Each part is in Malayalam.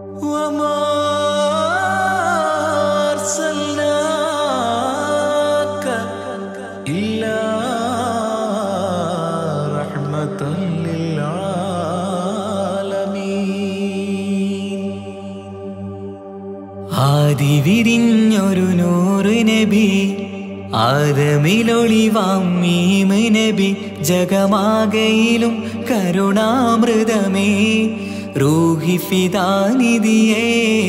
وما أرسلناك إلا رحمة للعالمين ആദി വിരിഞ്ഞൊരു നൂറ് നബി ആദമിലൊളിവാം മീമ് നബി ജഗമാകയിലും കരുണാമൃതമേ റൂഹി ഫിദാനിധിയേ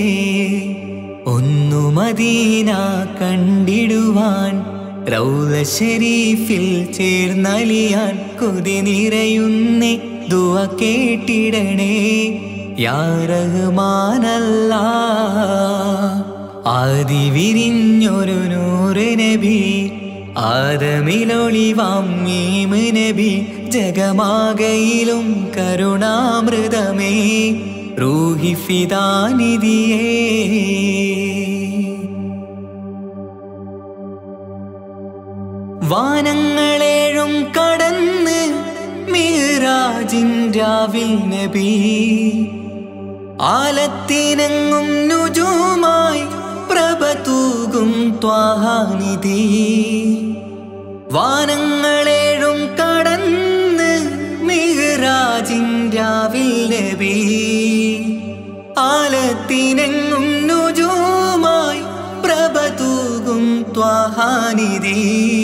ഒന്നു മദീന കണ്ടിടുവാൻ റൗല ഷരീഫിൽ ചേർന്നലിയാൻ കൊതി നിറയുന്നേ ദുവ കേട്ടിടണേ യാ റഹ്മാനല്ല ആദി വിരിഞ്ഞൊരു നൂറ് നബി ആദമിലൊളിവാം മീമ് നബി ജഗമാകയിലും കരുണാമൃതമേ റൂഹി ഫിദാനിധിയേ വാനങ്ങളേഴും കടന്ന് മീറാജിൻരാവിൽ നബി ആലത്തിനങ്ങും നുജുമായി പ്രഭ തൂകും ത്വാഹാനിധി വാനങ്ങളേഴും കടന്ന് മിഹ്റാജിൻരാവിൽ നബി ആലത്തിനെങ്ങും നുജുമായി പ്രഭ തൂകും ത്വാഹാനിധി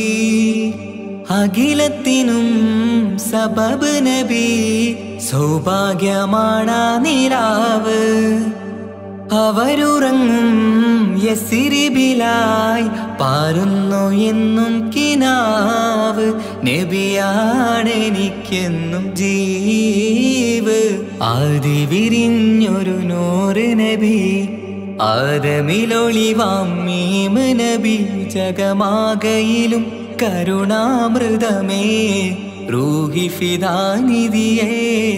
അഖിലത്തിനും സബബ് നബി സൗഭാഗ്യമാണ നിലാവ് അവരുറങ്ങും യസിരിബിലായി പാരുന്നു എന്നും കിനാവ് നബിയാണെനിക്കെന്നും ജീവ് ആദി വിരിഞ്ഞൊരു നൂറ് നബി ആദമിലൊളിവാം മീമ് നബി ജഗമാകയിലും കരുണാമൃതമേ റൂഹി ഫിദാനിധിയേ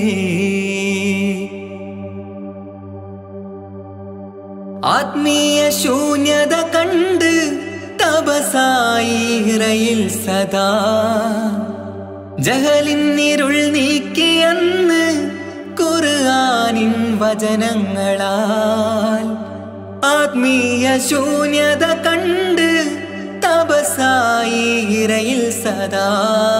ആത്മീയ ശൂന്യത കണ്ട് തപസായിറയിൽ സദാ ജഹലിന്നിരുൾ നീക്കിയെന്ന് ഖുർആനിൻ വചനങ്ങളാൽ ആത്മീയ ശൂന്യത കണ്ട് തപസായിറയിൽ സദാ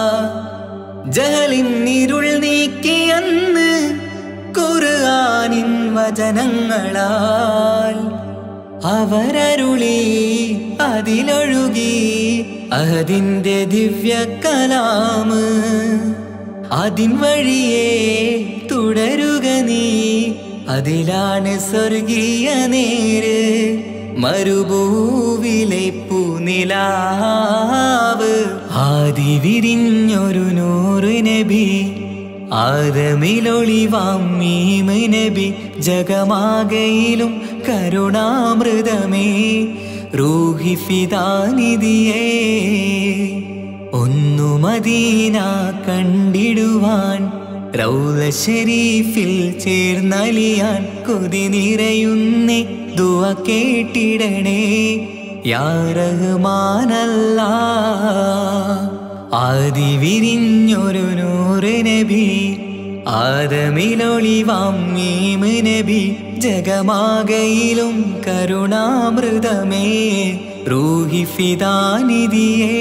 ജഹലിന്നിരുൾ നീക്കിയെന്ന് ഖുർആനിൻ വചനങ്ങളാൽ അവരരുളി അതിലൊഴുകി അതിൻ്റെ ദിവ്യ കലാമ് അതിൻ വഴിയേ തുടരുക നീ അതിലാണ് സ്വർഗീയ നേര് മരുഭൂവിലെ പൂനിലാവ് ആദി വിരിഞ്ഞൊരു നൂറ് നബി ആദമിലൊളിവാം മീമ് നബി ജഗമാകയിലും കരുണാമൃതമേ റൂഹി ഫിദാനിധിയേ ഒന്നു മദീന കണ്ടിടുവാൻ റൗല ഷരീഫിൽ ചേർന്നലിയാൻ കൊതി നിറയുന്നേ ദുവ കേട്ടിടണേ യാ റഹ്മാനല്ല ആദി വിരിഞ്ഞൊരു നൂറ് നബി ആദമിലൊളിവാം മീമ് നബി ജഗമാകയിലും കരുണാമൃതമേ റൂഹി ഫിദാനിധിയേ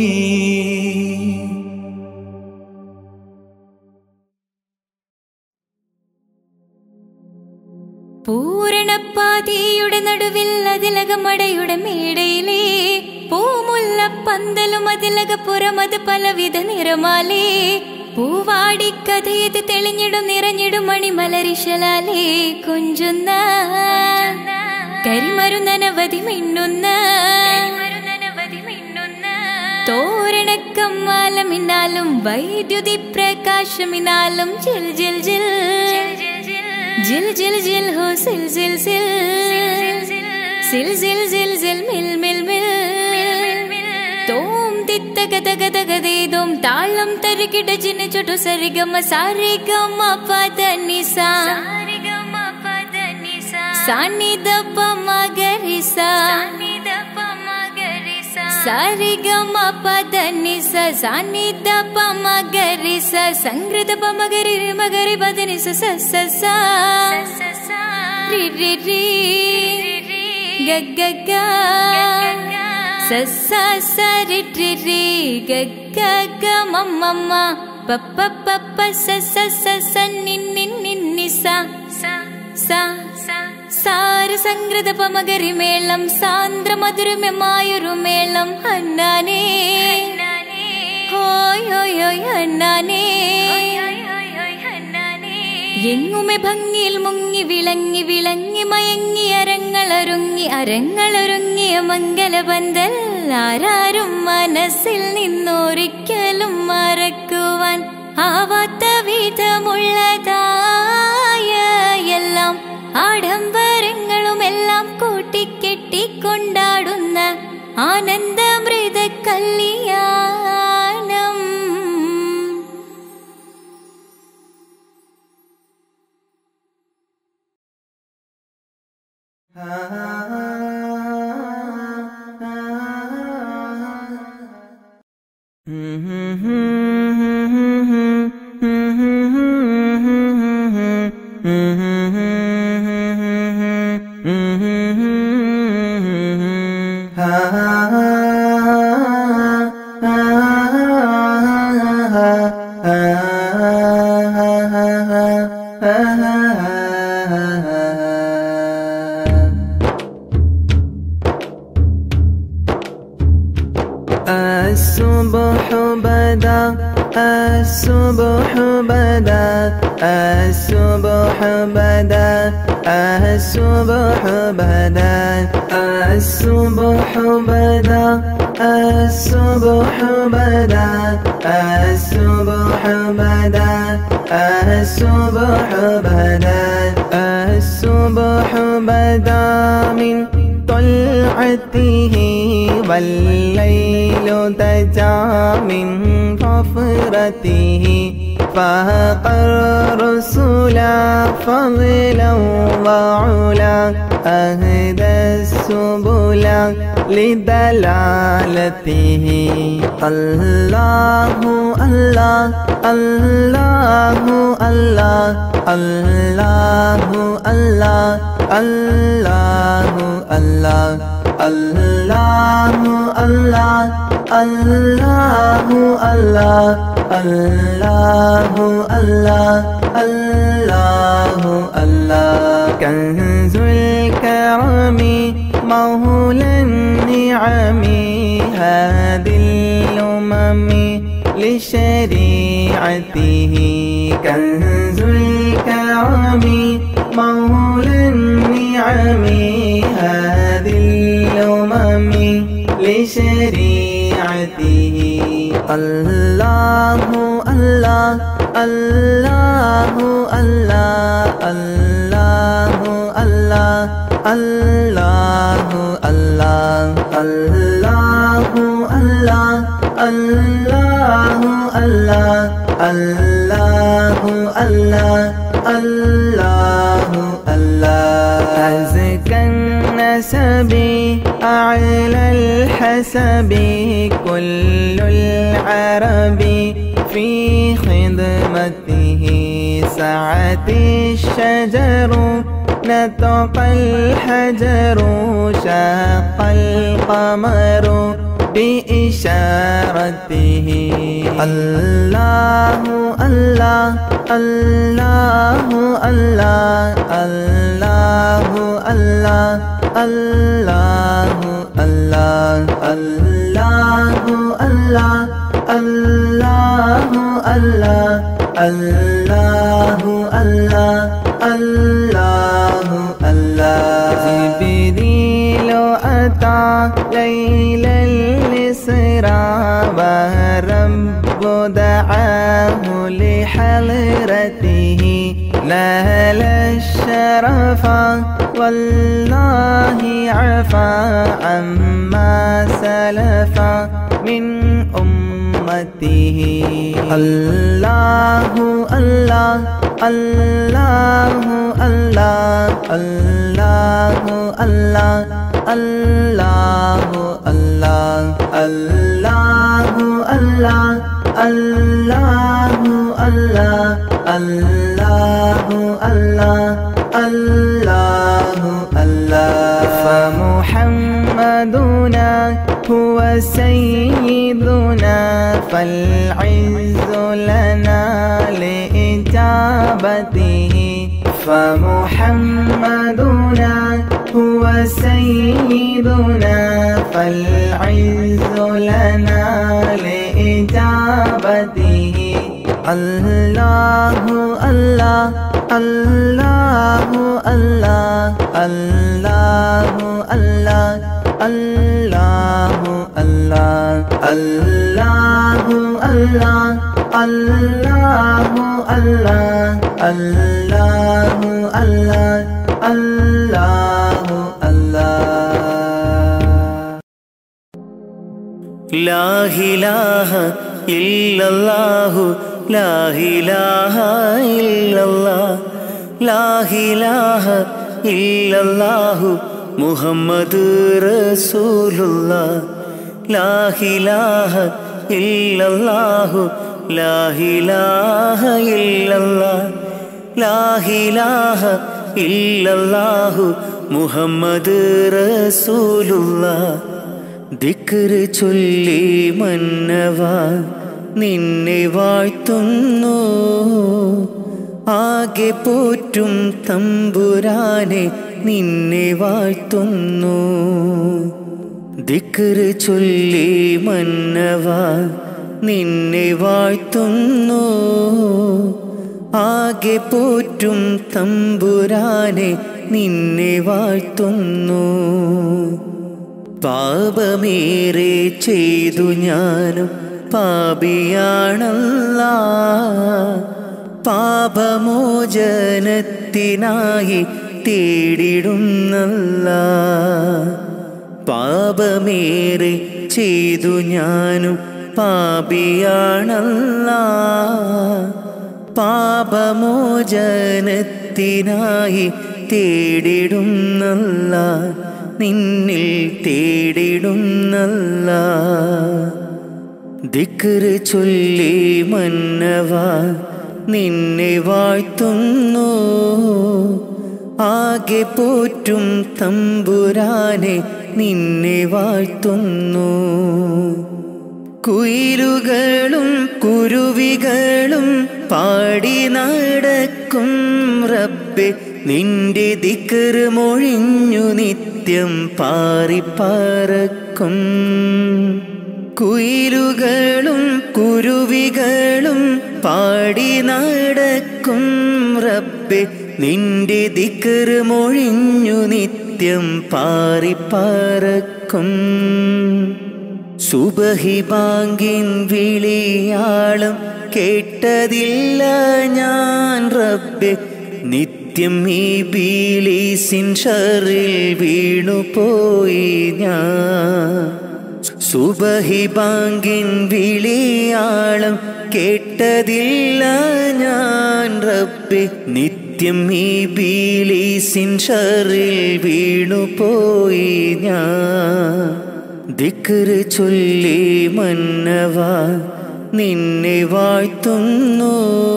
പൂരണപ്പാതിയുടെ നടുവിൽ അതിലകമടയുടെ മേടയിലേ പൂമുല്ല പന്തലും അതിലകപ്പുറം അത് പലവിധ നിറമാലേ പൂവാടിക്കഥയത് തെളിഞ്ഞിടും നിറഞ്ഞിടും മണിമലരിശലാലേ കൊഞ്ചുന്ന കരിമരുന്നനവധി മിന്നുന്ന തോരണക്കമ്മാലമിന്നാലും വൈദ്യുതി പ്രകാശമിന്നാലും ജിൽ ജിൽ ജിൽ ജിൽ ജിൽ ജിൽ ഹോ സിൽ സിൽ സിൽ സിൽ സിൽ സിൽ സിൽ മിൽ മിൽ മിൽ തോം തിത്ത ഗത ഗത ഗതേതും താളം തരികിട ജിന ചുട്ടു സരിഗമ സാരിഗമ പദ നിസ സാനിദ പമ ഗരിസ സരിഗമ പദ നിസ സാനിദ പമ ഗരിസ സംഗൃത പമ ഗരി മഗരി പദ നിസ സ സ സ രി രി രി ഗ ഗ ഗ സ സ സ രി രി രി ഗ ഗ ഗ മ മ മ പ പ പ പ സ സ സ സ നി നി നി നി സ സ സാര സംഗ്രത പമകരി മേളം സാന്ദ്ര മധുരമമായൊരു മേളം അന്നാനേ ഹോയ് ഹോയ് ഹോയ് അന്നാനേ എങ്ങുമെ ഭംഗിയിൽ മുങ്ങി വിളങ്ങി വിളങ്ങി മയങ്ങി അരങ്ങളൊരുങ്ങി അരങ്ങളൊരുങ്ങിയ മംഗലപന്തൽ ആരാരും മനസ്സിൽ നിന്നൊരിക്കലും മറക്കുവാൻ ആവാത്ത വിധമുള്ളതായ എല്ലാം ആഡംബരങ്ങളും എല്ലാം കൂട്ടിക്കെട്ടിക്കൊണ്ടാടുന്ന ആനന്ദമൃത കല്യാണം الصبح بدا الصبح بدا الصبح بدا الصبح بدا الصبح بدا الصبح بدا الصبح بدا الصبح بدا الصبح بدا من طلعته والليل دجا من غفرته فاق الرسل فضلا وعلا أهدى السبل لدلالته الله الله الله الله الله الله الله الله الله الله الله الله الله الله الله الله كنز الكرم مولى النعم هذه الأمم لشريعته كنز الكرم مولى النعم هذه الأمم لشريعته الله الله الله الله الله الله الله الله الله الله الله الله الله الله الله الله أزكى النسب أعلى الحسب كل العرب في خدمته سعت الشجر نطق الحجر شاق القمر بإشارته الله الله الله الله الله الله الله الله الله الله الله الله الله الله الله الله جبريل أتى ليل الإسراء والرب دعاه لحضرته نال الشرف والله عفا عما سلف من أمته الله الله الله الله الله الله الله الله الله الله الله الله الله الله الله الله فمحمدنا هو سيدنا فالعز لنا لإجابته فمحمدنا هو سيدنا فالعز لنا لإجابته الله الله الله الله الله الله الله الله الله الله الله الله الله الله الله الله ലാഹിലാഹ ഇല്ലല്ലാഹു ലാഹിലാഹ ഇല്ലല്ലാഹ് ലാഹിലാഹ ഇല്ലല്ലാഹു മുഹമ്മദ് റസൂലുള്ളാഹ് ലാഹിലാഹ ഇല്ലല്ലാഹു ലാഹിലാഹ ഇല്ലല്ലാഹ് ലാഹിലാഹ ഇല്ലല്ലാഹു മുഹമ്മദ് റസൂലുള്ളാഹ് ദിക്റ് ചൊല്ലി മന്നവ നിന്നെ വാഴ്ത്തുന്നു ആകെ പോറ്റും തമ്പുരാനെ നിന്നെ വാഴ്ത്തുന്നു ദിക്റ് ചൊല്ലി മന്നവ നിന്നെ വാഴ്ത്തുന്നു ആകെ പോറ്റും തമ്പുരാനെ നിന്നെ വാഴ്ത്തുന്നു പാപമേറെ ചെയ്തു ഞാനും പാപിയാണല്ല പാപമോചനത്തിനായി തേടിടുന്നല്ല പാപമേറെ ചെയ്തു ഞാനും പാപിയാണല്ല പാപമോചനത്തിനായി തേടിടുന്നല്ല നിന്നിൽ തേടിടുന്നല്ല ദിക്റ് ചൊല്ലി മന്നവ നിന്നെ വാഴ്ത്തുന്നു ആകെ പോറ്റും തമ്പുരാനെ നിന്നെ വാഴ്ത്തുന്നു കുയിലുകളും കുരുവികളും പാടി നടക്കും റബ്ബെ നിന്റെ ദിക്കറ് മൊഴിഞ്ഞു നിത്യം പാറിപ്പറക്കും കുയിലുകളും കുരുവികളും പാടി നടക്കും റബ്ബെ നിന്റെ ദിക്കറ് മൊഴിഞ്ഞു നിത്യം പാറിപ്പറക്കും സുബഹി ബാങ്കിൻ വിളിയാളം കേട്ടതില്ല ഞാൻ റബ്ബെ നിത്യം ഈ ബീലീസിൻ ഷറിൽ വീണുപോയി ഞാൻ സുബഹി ബാങ്കിൻ വിളിയാളം കേട്ടതില്ല ഞാൻ റബ്ബെ നിത്യം ഈ ബീലീസിൻ ഷറിൽ വീണുപോയി ഞാൻ ദിക്റ് ചൊല്ലി മന്നവ നിന്നെ വാഴ്ത്തുന്നു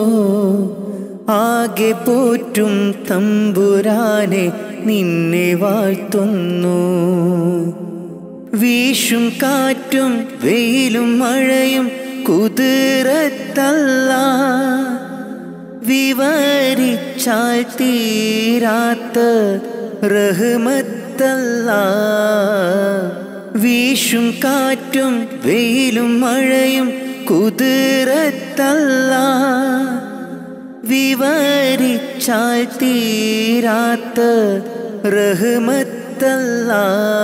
ആകെ പോറ്റും തമ്പുരാനെ നിന്നെ വാഴ്ത്തുന്നു വീശും കാറ്റും വെയിലും മഴയും കുതിരത്തല്ല വിവരിച്ചാൽ തീരാത്ത റഹ്മത്തല്ല വീശും കാറ്റും വെയിലും മഴയും കുതിരത്തല്ല വിവരിച്ചാൽ തീരാത്ത റഹ്മത്തല്ല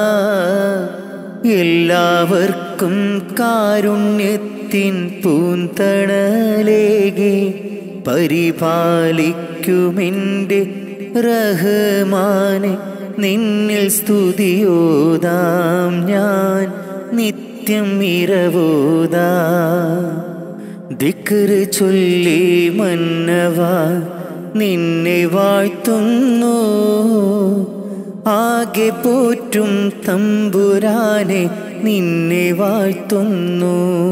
എല്ലാവർക്കും കാരുണ്യത്തിൻ പൂന്തണലേകെ പരിപാലിക്കുമെൻ്റെ റഹ്മാനെ നിന്നിൽ സ്തുതിയോതാം ഞാൻ നിത്യം ഇരവോതാ ദിക്റ് ചൊല്ലി മന്നവ നിന്നെ വാഴ്ത്തുന്നു ആകെ പോറ്റും തമ്പുരാനെ നിന്നെ വാഴ്ത്തുന്നു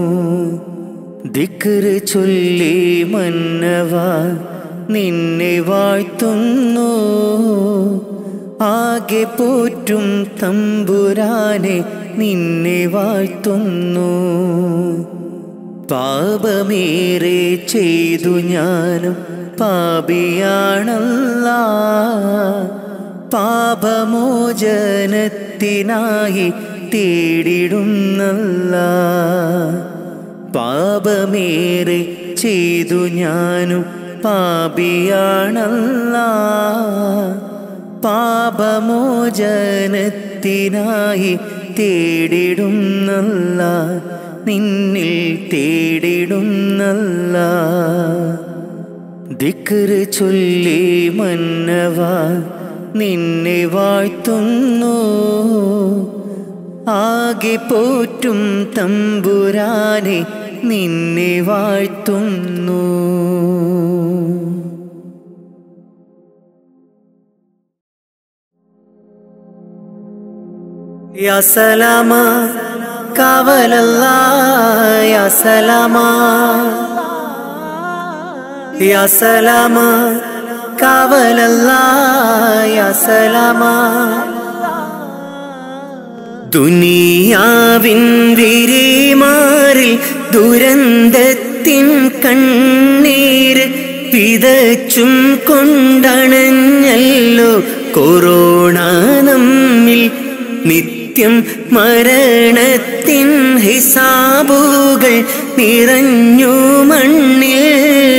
ദിക്റ് ചൊല്ലി മന്നവ നിന്നെ വാഴ്ത്തുന്നു ആകെ പോറ്റും തമ്പുരാനെ നിന്നെ വാഴ്ത്തുന്നു പാപമേറെ ചെയ്തു ഞാനും പാപിയാണല്ല പാപമോചനത്തിനായി തേടിടുന്നല്ല പാപമേറെ ചെയ്തു ഞാനും പാപിയാണല്ല പാപമോചനത്തിനായി തേടിടുന്നല്ല നിന്നിൽ തേടിടുന്നല്ല ദിക്റ് ചൊല്ലി മന്നവ നിന്നെ വാഴ്ത്തുന്നു ആകെ പോറ്റും തമ്പുരാനെ നിന്നെ വാഴ്ത്തുന്നു യാ സലാമ കാവലല്ല യാ സലാമ യാ സലാമ കാവലല്ല യാ സലാമ ദുനിയാവിൻ വിരിമാറിൽ ദുരന്തത്തിൻ കണ്ണീര് വിതച്ചും കൊണ്ടണഞ്ഞല്ലോ കൊറോണ നമ്മിൽ നിത്യം മരണത്തിൻ ഹിസാബുകൾ നിറഞ്ഞു മണ്ണിൽ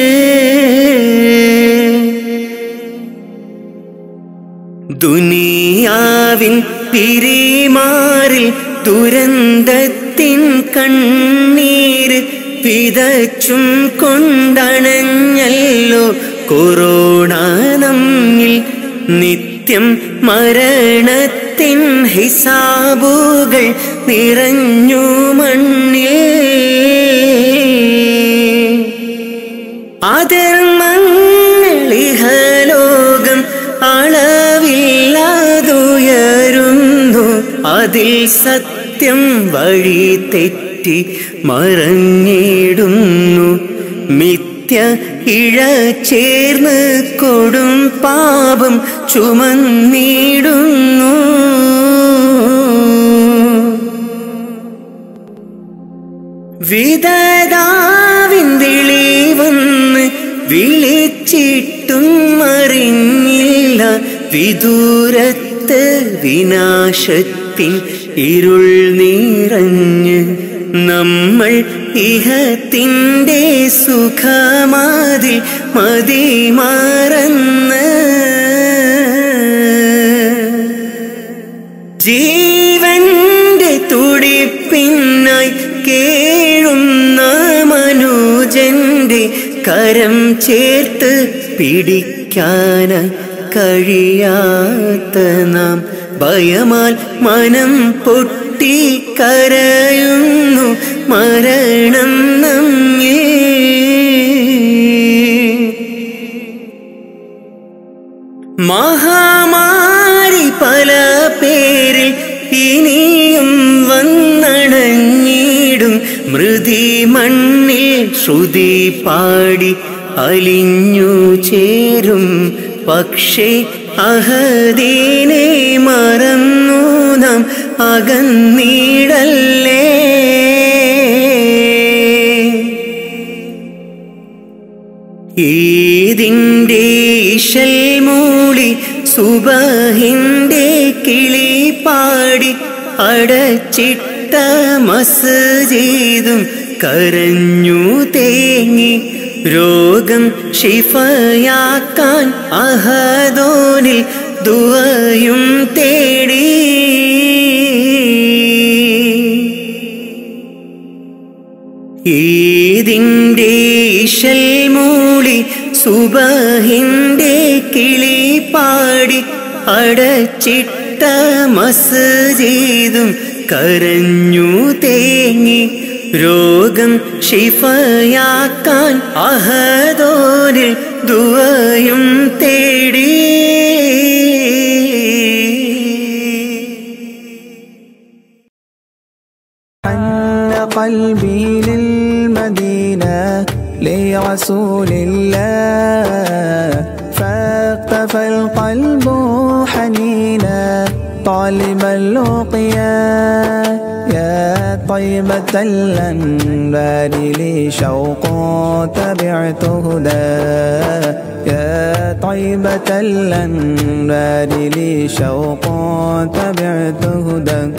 ദുനിയാവിൻ പിരിമാറിൽ ദുരന്തത്തിൻ കണ്ണീര് വിതച്ചും കൊണ്ടണഞ്ഞല്ലോ കൊറോണ നമ്മിൽ നിത്യം മരണത്തിൻ ഹിസാബുകൾ നിറഞ്ഞു മണ്ണിൽ അധർമ്മങ്ങളിഹലോകം അളവില്ലാതുയരുന്നു അതിൽ സത്യം വഴി തെറ്റി മറഞ്ഞിടുന്നു മിഥ്യ ഇഴ ചേർന്ന് കൊടും പാപം ചുമന്നിടുന്നു വിധതാവിന്തിളി വന്ന് വിളിച്ചിട്ടും അറിഞ്ഞില്ല വിദൂരത്ത് വിനാശത്തിൻ ഇരുൾ നിറഞ്ഞ് നമ്മൾ ഇഹത്തിൻ്റെ സുഖമാതിൽ മതിമറന്ന് ജീവന്റെ തുടിപ്പിന്നായി കേഴുന്ന മനുജന്റെ കരം ചേർത്ത് പിടിക്കാന കഴിയാത്ത നാം ഭയമാൽ മനം പൊട്ടി കരയുന്നു മരണം നമ്മേ മഹാമാരി പല പേരിൽ ഇനിയും വന്നണഞ്ഞിടും മൃതി മണ്ണിൽ ശ്രുതി പാടി അലിഞ്ഞു ചേരും പക്ഷേ അഹദീനെ മറന്നു നാം അകന്നീടല്ലേ ഈതിൻ്റെ ഇശൽ മൂളി സുബഹിൻ്റെ കിളി പാടി അടച്ചിട്ട മസ്ജിദും കരഞ്ഞു തേങ്ങി രോഗം ഷിഫയാക്കാൻ അഹദോനിൽ ദുവയും തേടി ഈതിൻ്റെ ഇശൽ മൂളി സുബഹിൻ്റെ കിളി പാടി അടച്ചിട്ട മസ്ജിദും കരഞ്ഞു തേങ്ങി രോഗം ഷിഫയാക്കാൻ അഹദോനിൽ ദുവയും തേടി حن قلبي للمدينة لرسول الله فاقتفى القلب القلب حنينا طالب اللقيا يا طيبة الأنبار لي شوق تبعت هدى يا طيبة الأنبار لي شوق تبعت هدى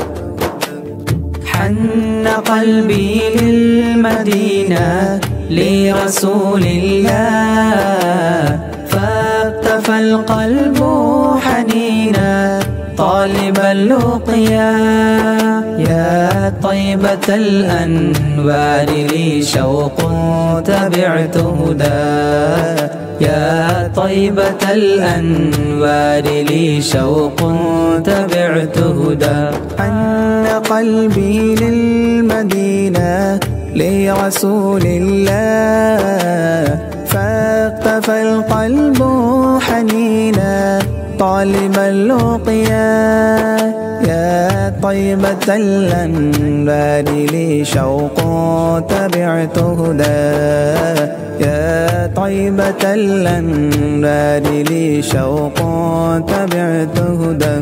حن قلبي للمدينة لرسول الله فاقتفى القلب حنينا طالب اللقيا يا طيبة الأنوار لي شوق تبعت هدى يا طيبة الأنوار لي شوق تبعت هدى حن قلبي للمدينة لرسول الله فاقتفى القلب حنينا طالب اللقيا يا طيبة الأنبار لي شوق تبعت هدى يا طيبة الأنبار لي شوق تبعت هدى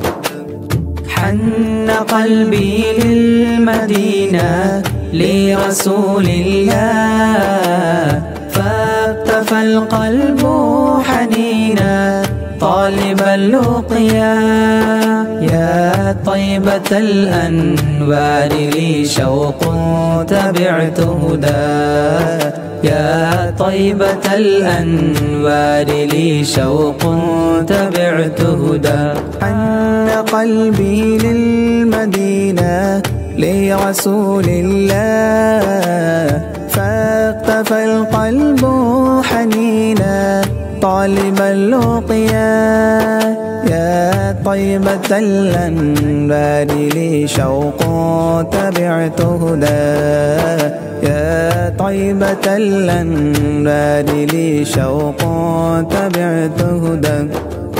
حن قلبي للمدينة لرسول الله فاقتفى القلب حنينا طالب اللقيا يا طيبة الأنوار لي شوق تبعت هدى يا طيبة الأنوار لي شوق تبعت هدى حن قلبي للمدينة لرسول الله فاقتفى القلب حنينا طالب اللقيا يا طيبة الأنبار لي شوق تبعت هدى يا طيبة الأنبار لي شوق تبعت هدى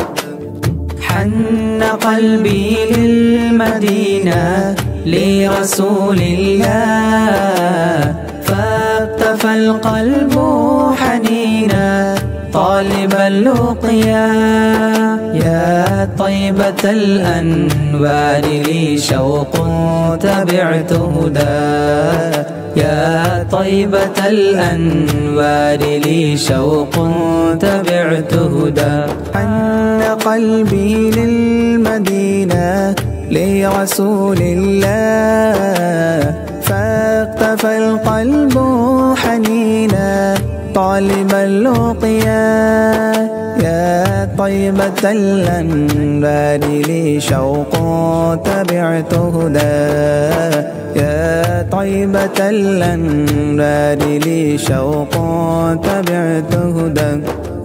حن قلبي للمدينة لرسول الله فاقتفى القلب حنينا طالب اللقيا يا طيبة الأنوار لي شوق تبعت هدى يا طيبة الأنوار لي شوق تبعت هدى حن قلبي للمدينة لرسول الله فاقتفى القلب حنينا طالب اللقيا يا طيبة الأنبار لي شوق تبعت هدى يا طيبة الأنبار لي شوق تبعت هدى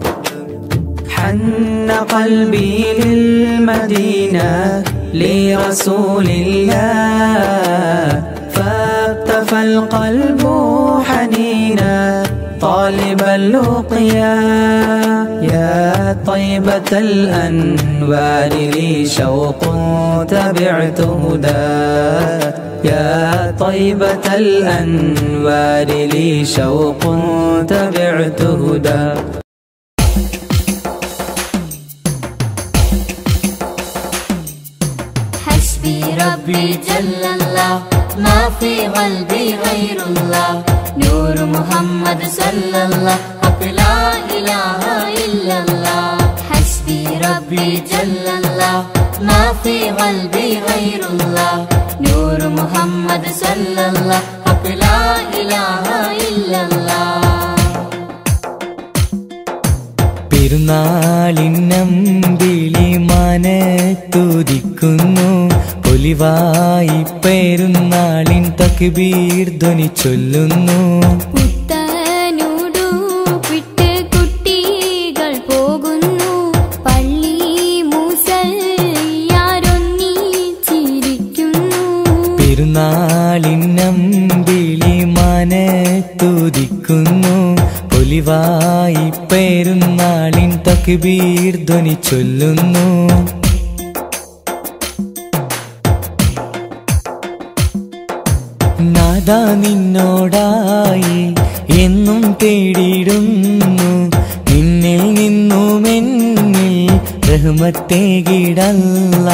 حن قلبي للمدينة لرسول الله فاقتفى القلب حنينا طالب اللقيا يا طيبة الأنوار لي شوق تبعت هدى يا طيبة الأنوار لي شوق تبعت هدى حسبي ربي جل الله ما في قلبي غير الله نور محمد صلى الله حق لا إله إلا الله حسبي ربي جل الله ما في قلبي غير الله نور محمد صلى الله حق لا إله إلا الله പെരുന്നാളിനമ്പിളി മനത്തുദിക്കുന്നു പൊലിവായി പെരുന്നാളിൻ തക്ബീർ ധ്വനി ചൊല്ലുന്നു പുത്തനുടുപ്പിട്ട് കുട്ടികൾ പോകുന്നു പള്ളി മൂസയാരൊന്നിച്ചിരിക്കുന്നു പെരുന്നാളിനമ്പിളി മനത്തുദിക്കുന്നു പൊലിവായി പെരുന്നാളിൻ തക്ബീർ ധ്വനി ചൊല്ലുന്നു നാദാ നിന്നോടായി എന്നും തേടിയിടുന്നു നിന്നിൽ നിന്നുമെന്നിൽ റഹ്മത്തേകിടല്ല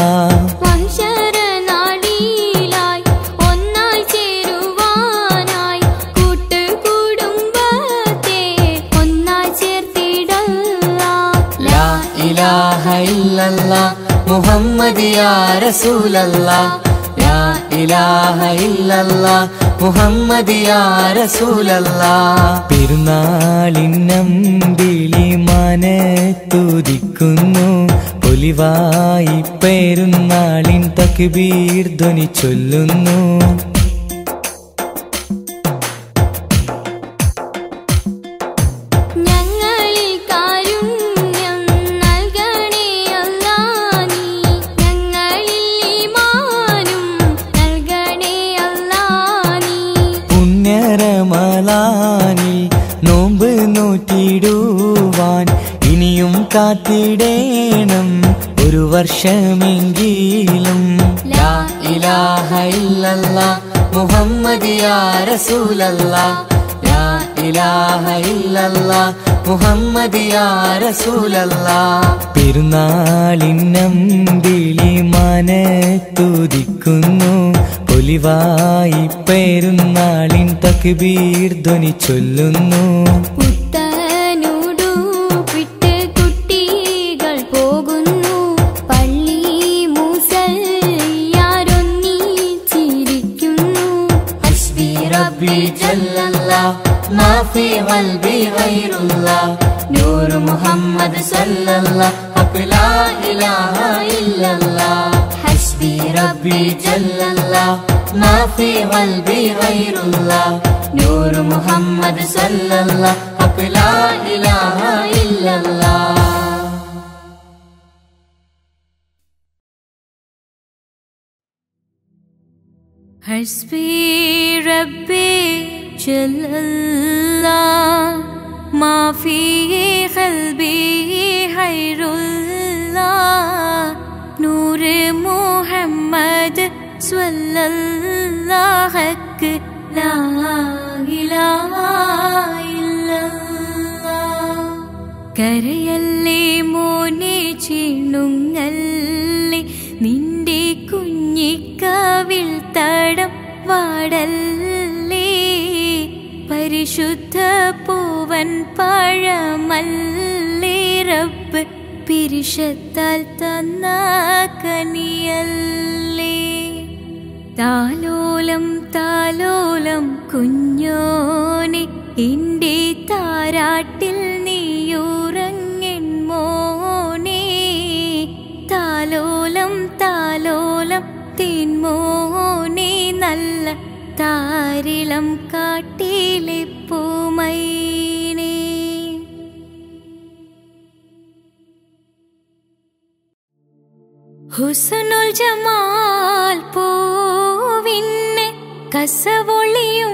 വംശരനാടിയിലായി ഒന്നായി ചേരുവാനായി കൂട്ടുകുടുംബത്തെ ഒന്നായി ചേർത്തിടല്ല ലാ ഇലാഹ ഇല്ലല്ലാ മുഹമ്മദ് യാ റസൂലല്ലാ ലാ ഇലാഹ ഇല്ലല്ലാ മുഹമ്മദ് യാ റസൂലല്ലാ പെരുന്നാളിന്നമ്പിളി മനത്തുദിക്കുന്നു പൊലിവായി പെരുന്നാളിൻ തക്ബീർ ധ്വനി ചൊല്ലുന്നു ഞങ്ങളിൽ കാരുണ്യം നൽകണേ അല്ലാ നീ ഞങ്ങളിൽ ഈമാനും നൽകണേ അല്ലാ നീ പുണ്യരമലാനിൽ നോമ്പ് നോറ്റിടുവാൻ ഇനിയും കാത്തിടേണം ഒരു വർഷമെങ്കിലും ലാ ഇലാഹ ഇല്ലല്ലാ മുഹമ്മദ് യാ റസൂലല്ലാ ലാ ഇലാഹ ഇല്ലല്ലാ മുഹമ്മദ് യാ റസൂലല്ലാ പെരുന്നാളിന്നമ്പിളി മനത്തുദിക്കുന്നു പൊലിവായി പെരുന്നാളിൻ തക്ബീർ ധ്വനി ചൊല്ലുന്നു പുത്തനുടുപ്പിട്ട് കുട്ടികൾ പോകുന്നു പള്ളി മൂസയാരൊന്നിച്ചിരിക്കുന്നു حسبي ربي جل الله ما في قلبي غير الله نور محمد صلى الله حق لا إله إلا الله حسبي ربي جل الله ما في قلبي غير الله نور محمد صلى الله حق لا إله إلا الله حسبي ربي جل الله ما في قلبي خير الله نور محمد صلى الله حق لا إله إلا الله കരയല്ലേ മോനെ ചിണുങ്ങല്ലേ നിന്റെ കുഞ്ഞിക്കാവിൽ തടം വാടല്ലേ പരിശുദ്ധ പൂവൻ പഴമല്ലേ റബ്ബ് പിരിശത്താൽ തന്ന കനിയല്ലേ താലോലം താലോലം കുഞ്ഞോനെ എന്റെ താരാട്ടിൽ നീയുറങ്ങൻ മോനെ താലോലം താലോലം തേൻമോനെ നല്ല താരിളം കാട്ടിലെ പൂമൈനേ ഹുസനുൽ ജമാൽ പൂവിന്ന് കസവൊളിയും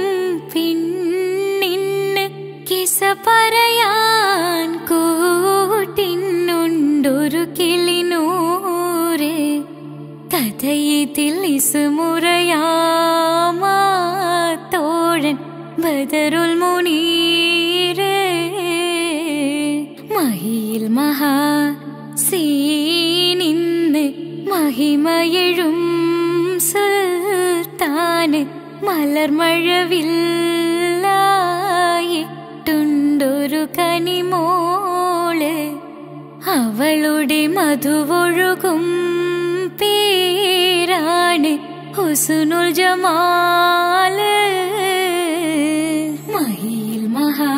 പിന്നിന്ന് കിസ പറയാൻ കൂട്ടിനുണ്ടൊരു കിളിനൂറ് കഥയിതിൽ ഇസുമുറയാമാത്തോഴൻ ബദറുൽ മുനീര് മഹിയിൽ മഹാ സീനിന്ന് മഹിമയഴും സുൽത്താന് മലർമഴവില്ലായിട്ടുണ്ടൊരു കനിമോള് അവളുടെ മധുവൊഴുകും പേരാണ് ഹുസുനുൽ ജമാല് മഹിയിൽ മഹാ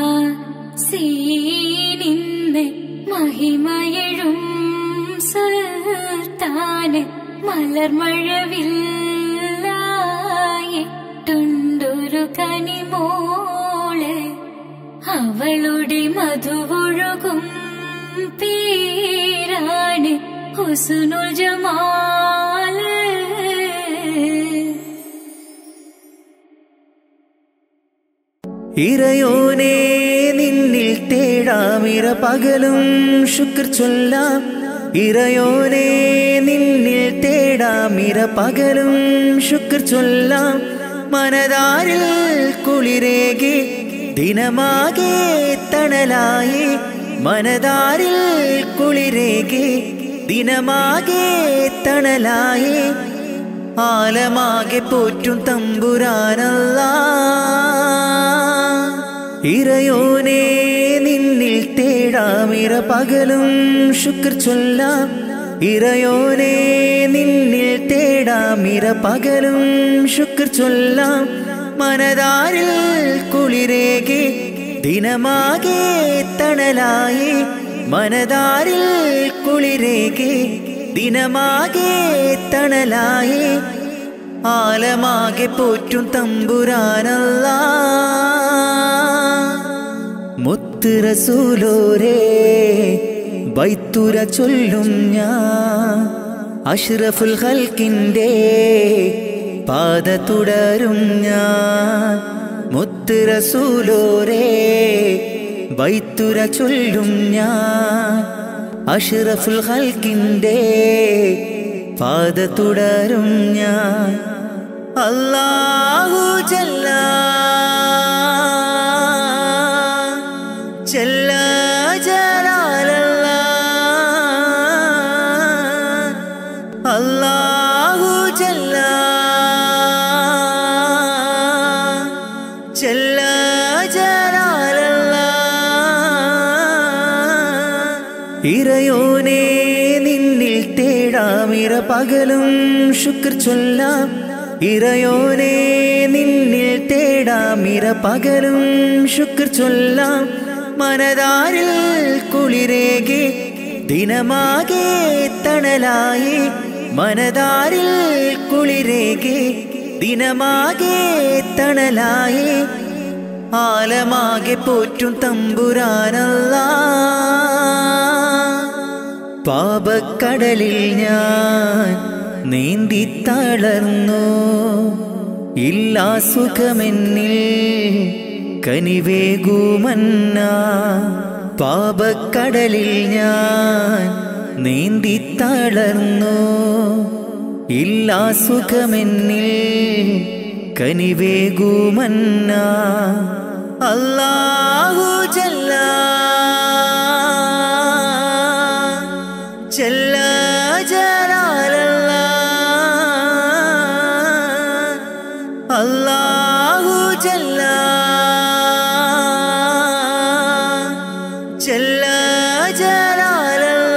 സീനിന്ന് മഹിമയഴും സുൽത്താന് മലർമഴവില്ലായിട്ടുണ്ടൊരു കനിമോള് അവളുടെ മധുവൊഴുകും പേരാണ് ഹുസുനുൽ ജമാല് ഇറയോനെ നിന്നിൽ തേടാമിര പകലും ശുക്ർ ചൊല്ലാം ഇറയോനെ നിന്നിൽ തേടാമിര പകലും ശുക്ർ ചൊല്ലാം മനതാരിൽ കുളിരേകെ ദിനമാകെ തണലായി മനതാരിൽ കുളിരേകെ ദിനമാകെ തണലായി ആലമാകെ പോറ്റും തമ്പുരാനല്ല ഇറയോനെ നിന്നിൽ തേടാമിറ പകലും ശുക്ർ ചൊല്ലാം ഇറയോനെ നിന്നിൽ തേടാമിറ പകലും ശുക്ർ ചൊല്ലാം മനതാരിൽ കുളിരേകെ ദിനമാകെ തണലായി മനതാരിൽ കുളിരേകെ ദിനമാകെ തണലായി ആലമാകെ പോറ്റും തമ്പുരാനല്ല മുത്ത് റസൂലോരേ ബൈത്തുര ചൊല്ലും ഞാൻ അഷ്റഫുൽ ഹൽക്കിൻ്റെ പാത തുടരും ഞാൻ മുത്ത് റസൂലോരേ ബൈത്തുര ചൊല്ലും ഞാൻ അഷ്റഫുൽ ഹൽക്കിൻ്റെ പാത തുടരും ഞാൻ അല്ലാഹു ജല്ല ജല്ല ജലാലല്ല അല്ലാഹു ജല്ല ജല്ല ജലാലല്ല ഇറയോനെ നിന്നിൽ തേടാമിറ പകലും ശുക്ർ ചൊല്ലാം ഇറയോനെ നിന്നിൽ തേടാമിറ പകലും ശുക്ർ ചൊല്ലാം മനതാരിൽ കുളിരേകെ ദിനമാകെ തണലായി മനതാരിൽ കുളിരേകെ ദിനമാകെ തണലായി ആലമാകെ പോറ്റും തമ്പുരാനല്ല പാപക്കടലിൽ ഞാൻ നീന്തി തളർന്നു ഇല്ലാ സുഖമെന്നിൽ കനിവേകുമന്ന പാപക്കടലിൽ ഞാൻ നീന്തി തളർന്നു ഇല്ലാ സുഖമെന്നിൽ കനിവേകുമന്ന അല്ലാഹു ജല്ല ജല്ല ജലാലല്ല അല്ലാഹു ജല്ല ജല്ല ജലാലല്ല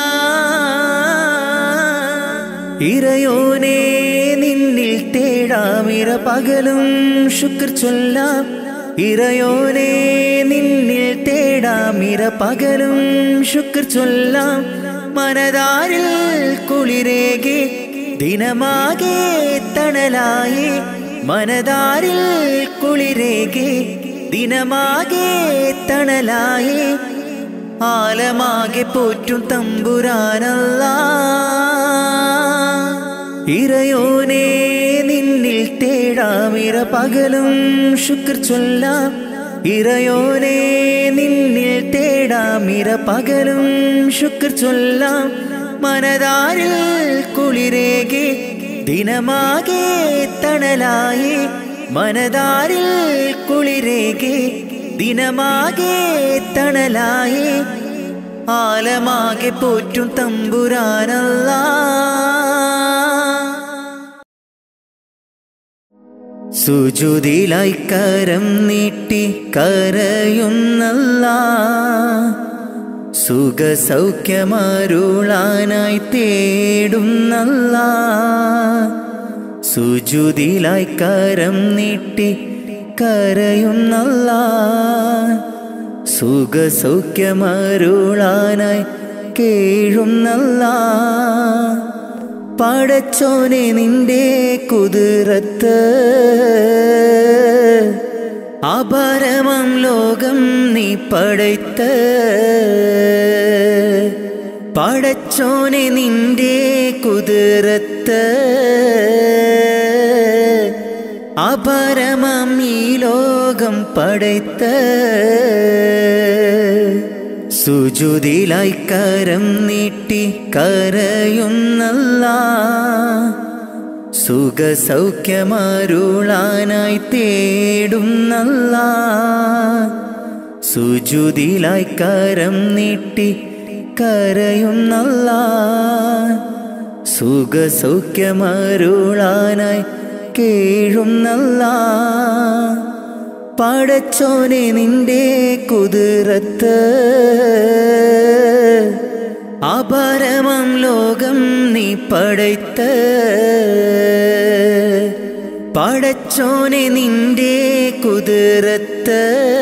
ഇറയോനെ നിന്നിൽ തേടാമിറ പകലും ശുക്ർ ചൊല്ലാം ഇറയോനെ നിന്നിൽ തേടാമിറ പകലും ശുക്ർ ചൊല്ലാം മനതാരിൽ കുളിരേകെ ദിനമാകെ തണലായി മനതാരിൽ കുളിരേകെ ദിനമാകെ തണലായി ആലമാകെ പോറ്റും തമ്പുരാനല്ല ഇറയോനെ നിന്നിൽ തേടാമിറ പകലും ശുക്ർ ചൊല്ലാം ഇറയോനെ നിന്നിൽ തേടാമിറ പകലും ശുക്ർ ചൊല്ലാം മനതാരിൽ കുളിരേകെ ദിനമാകെ തണലായി മനതാരിൽ കുളിരേകെ ദിനമാകെ തണലായി ആലമാകെ പോറ്റും തമ്പുരാനല്ല സുജുതിലായി കരം നീട്ടി കരയുന്നല്ല സുഖ സൗഖ്യമരുളാനായി തേടുന്നല്ല സുജുതിലായി കരം നീട്ടി കരയുന്നല്ല സുഖ സൗഖ്യമരുളാനായി കേഴുന്നല്ല പടച്ചോനെ നിന്റെ കുതിരത്ത് അപരമം ലോകം നീ പടയ്ത്ത് പടച്ചോനെ നിന്റെ കുതിരത്ത് അപരമം ഈ ലോകം പടയ്ത്ത് സുജുതിലായി കരം നീട്ടി കരയുന്നല്ല സുഖ സൗഖ്യമരുളാനായി തേടുന്നല്ല സുജുതിലായി കരം നീട്ടി കരയുന്നല്ല സുഖസൗഖ്യമരുളാനായി കേഴുന്നല്ല പടച്ചോനെ നിന്റെ കുതിരത്ത് അപരമം ലോകം നീ പടയ്ത്ത് പടച്ചോനെ നിന്റെ കുതിരത്ത്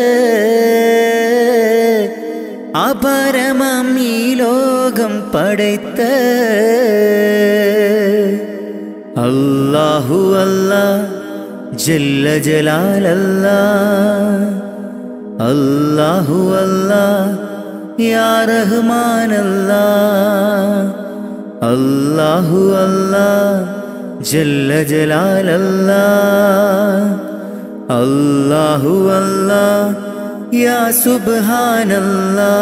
അപരമം ഈ ലോകം പടയ്ത്ത് അല്ലാഹു അല്ലാ ജല്ല ജലാലല്ല അല്ലാഹു അല്ലാ യാ റഹ്മാനല്ലാ അല്ലാഹു അല്ലാ ജല്ല ജലാലല്ലാ അല്ലാഹു അല്ലാ യാ സുബ്ഹാനല്ലാ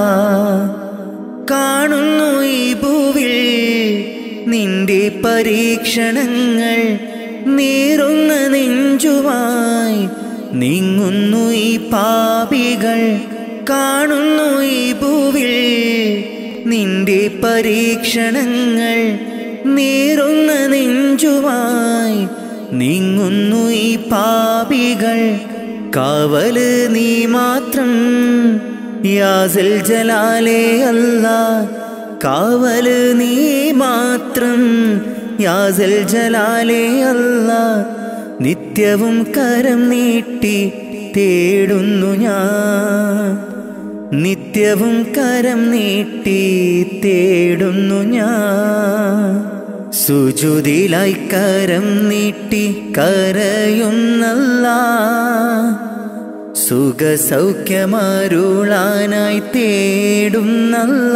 കാണുന്നു ഈ ഭൂവിൽ നിന്റെ പരീക്ഷണങ്ങൾ നീറുന്ന നെഞ്ചുമായി നീങ്ങുന്നു ഈ പാപികൾ കാണുന്നു ഈ ഭൂവിൽ നിന്റെ പരീക്ഷണങ്ങൾ നീറുന്ന നെഞ്ചുമായി നീങ്ങുന്നു ഈ പാപികൾ കാവല് നീ മാത്രം യാസിൽ ജലാലേ അല്ല കാവല് നീ മാത്രം യാസിൽ ജലാലേ അല്ല നിത്യവും കരം നീട്ടി തേടുന്നു ഞാൻ നിത്യവും കരം നീട്ടി തേടുന്നു ഞാൻ സുജുതിലായി കരം നീട്ടി കരയുന്നല്ല സുഖസൗഖ്യമരുളാനായി തേടുന്നല്ല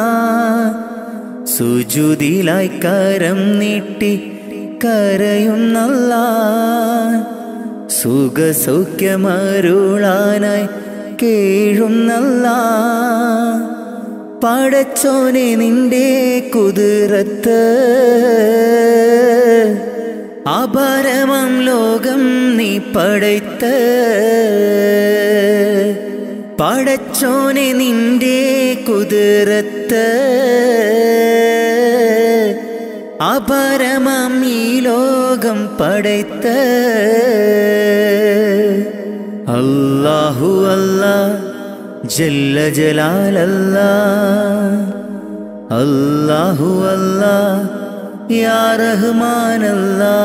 സുജുതിലായി കരം നീട്ടി കരയുന്നല്ല സുഖസൗഖ്യമരുളാനായി കേഴുന്നല്ല പടച്ചോനെ നിന്റെ കുതിരത്ത് അപരമം ലോകം നീ പടയ്ത്ത് പടച്ചോനെ നിന്റെ കുതിരത്ത് അപരമം ഈ ലോകം പടയ്ത്ത് അല്ലാഹു അല്ലാ ജല്ല ജലാലല്ല അല്ലാഹു അല്ലാ യാ റഹ്മാനല്ലാ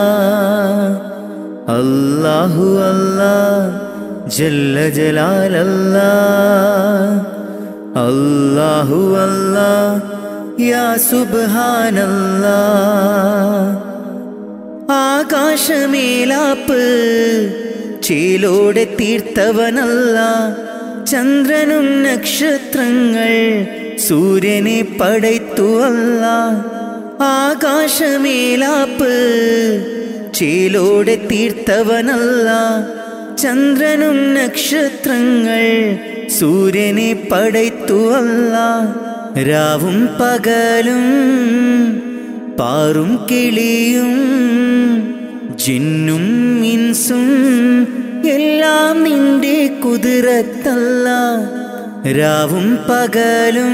അല്ലാഹു അല്ലാ ജല്ല ജലാലല്ലാ അല്ലാഹു അല്ലാ യാ സുബ്ഹാനല്ലാ ആകാശമേലാപ്പ് ചേലോടെ തീർത്തവനല്ല ചന്ദ്രനും നക്ഷത്രങ്ങൾ സൂര്യനെ പടയ്ത്തുവല്ല ആകാശമേലാപ്പ് ചേലോടെ തീർത്തവനല്ല ചന്ദ്രനും നക്ഷത്രങ്ങൾ സൂര്യനെ പടയ്ത്തുവല്ല രാവും പകലും പാറും കിളിയും ജിന്നും ഇൻസും എല്ലാം നിന്റെ കുതിരത്തല്ല രാവും പകലും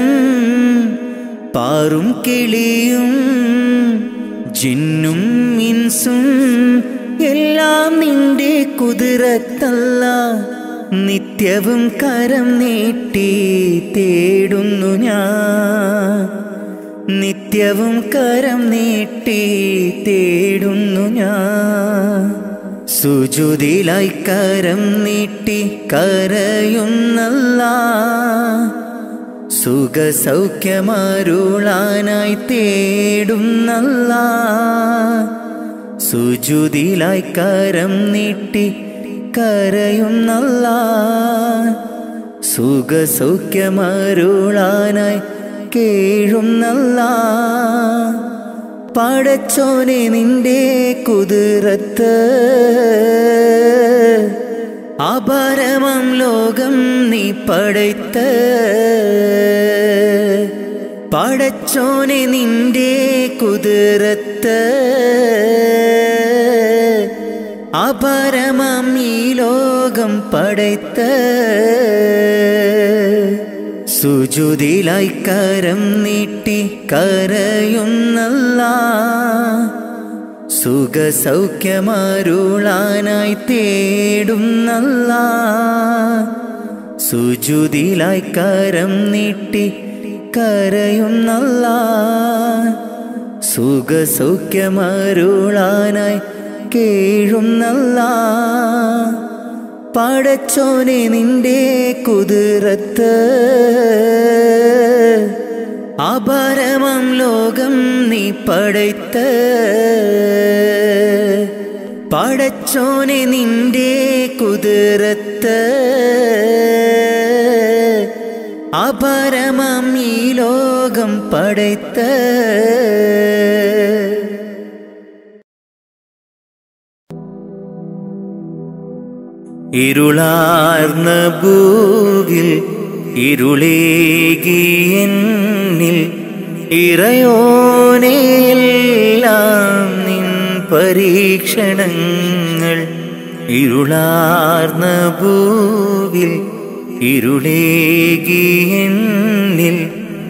പാറും കിളിയും ജിന്നും ഇൻസും എല്ലാം നിന്റെ കുതിരത്തല്ല നിത്യവും കരം നീട്ടി തേടുന്നു ഞാൻ നിത്യവും കരം നീട്ടി തേടുന്നു ഞാൻ സുജുതിലായി കരം നീട്ടി കരയുന്നല്ല സുഖസൗഖ്യമരുളാനായി തേടുന്നല്ല സുജുതിലായി കരം നീട്ടി കരയുന്നല്ല സുഖസൗഖ്യമരുളാനായി കേഴുന്നല്ല പടച്ചോനെ നിന്റെ കുതിരത്ത് അപരമം ലോകം നീ പടയ്ത്ത് പടച്ചോനെ നിന്റെ കുതിരത്ത് അപരമം ഈ ലോകം പടയ്ത്ത സുജുതിലായി കരം നീട്ടി കരയുന്നല്ല സുഖസൗഖ്യമരുളാനായി തേടുന്നല്ല സുജുതിലായി കരം നീട്ടി കരയുന്നല്ല സുഖസൗഖ്യമരുളാനായി കേഴുന്നല്ല പടച്ചോനെ നിന്റെ കുതിരത്ത് അപരമം ലോകം നീ പടയ്ത്ത പടച്ചോനെ നിന്റെ കുതിരത്ത് അപരമം ഈ ലോകം പടയ്ത്ത ഇരുളാർന്ന ഭൂവിൽ ഇരുളേകിയെന്നിൽ ഇറയോനെയെല്ലാം നിൻ പരീക്ഷണങ്ങൾ ഇരുളാർന്ന ഭൂവിൽ ഇരുളേകിയെന്നിൽ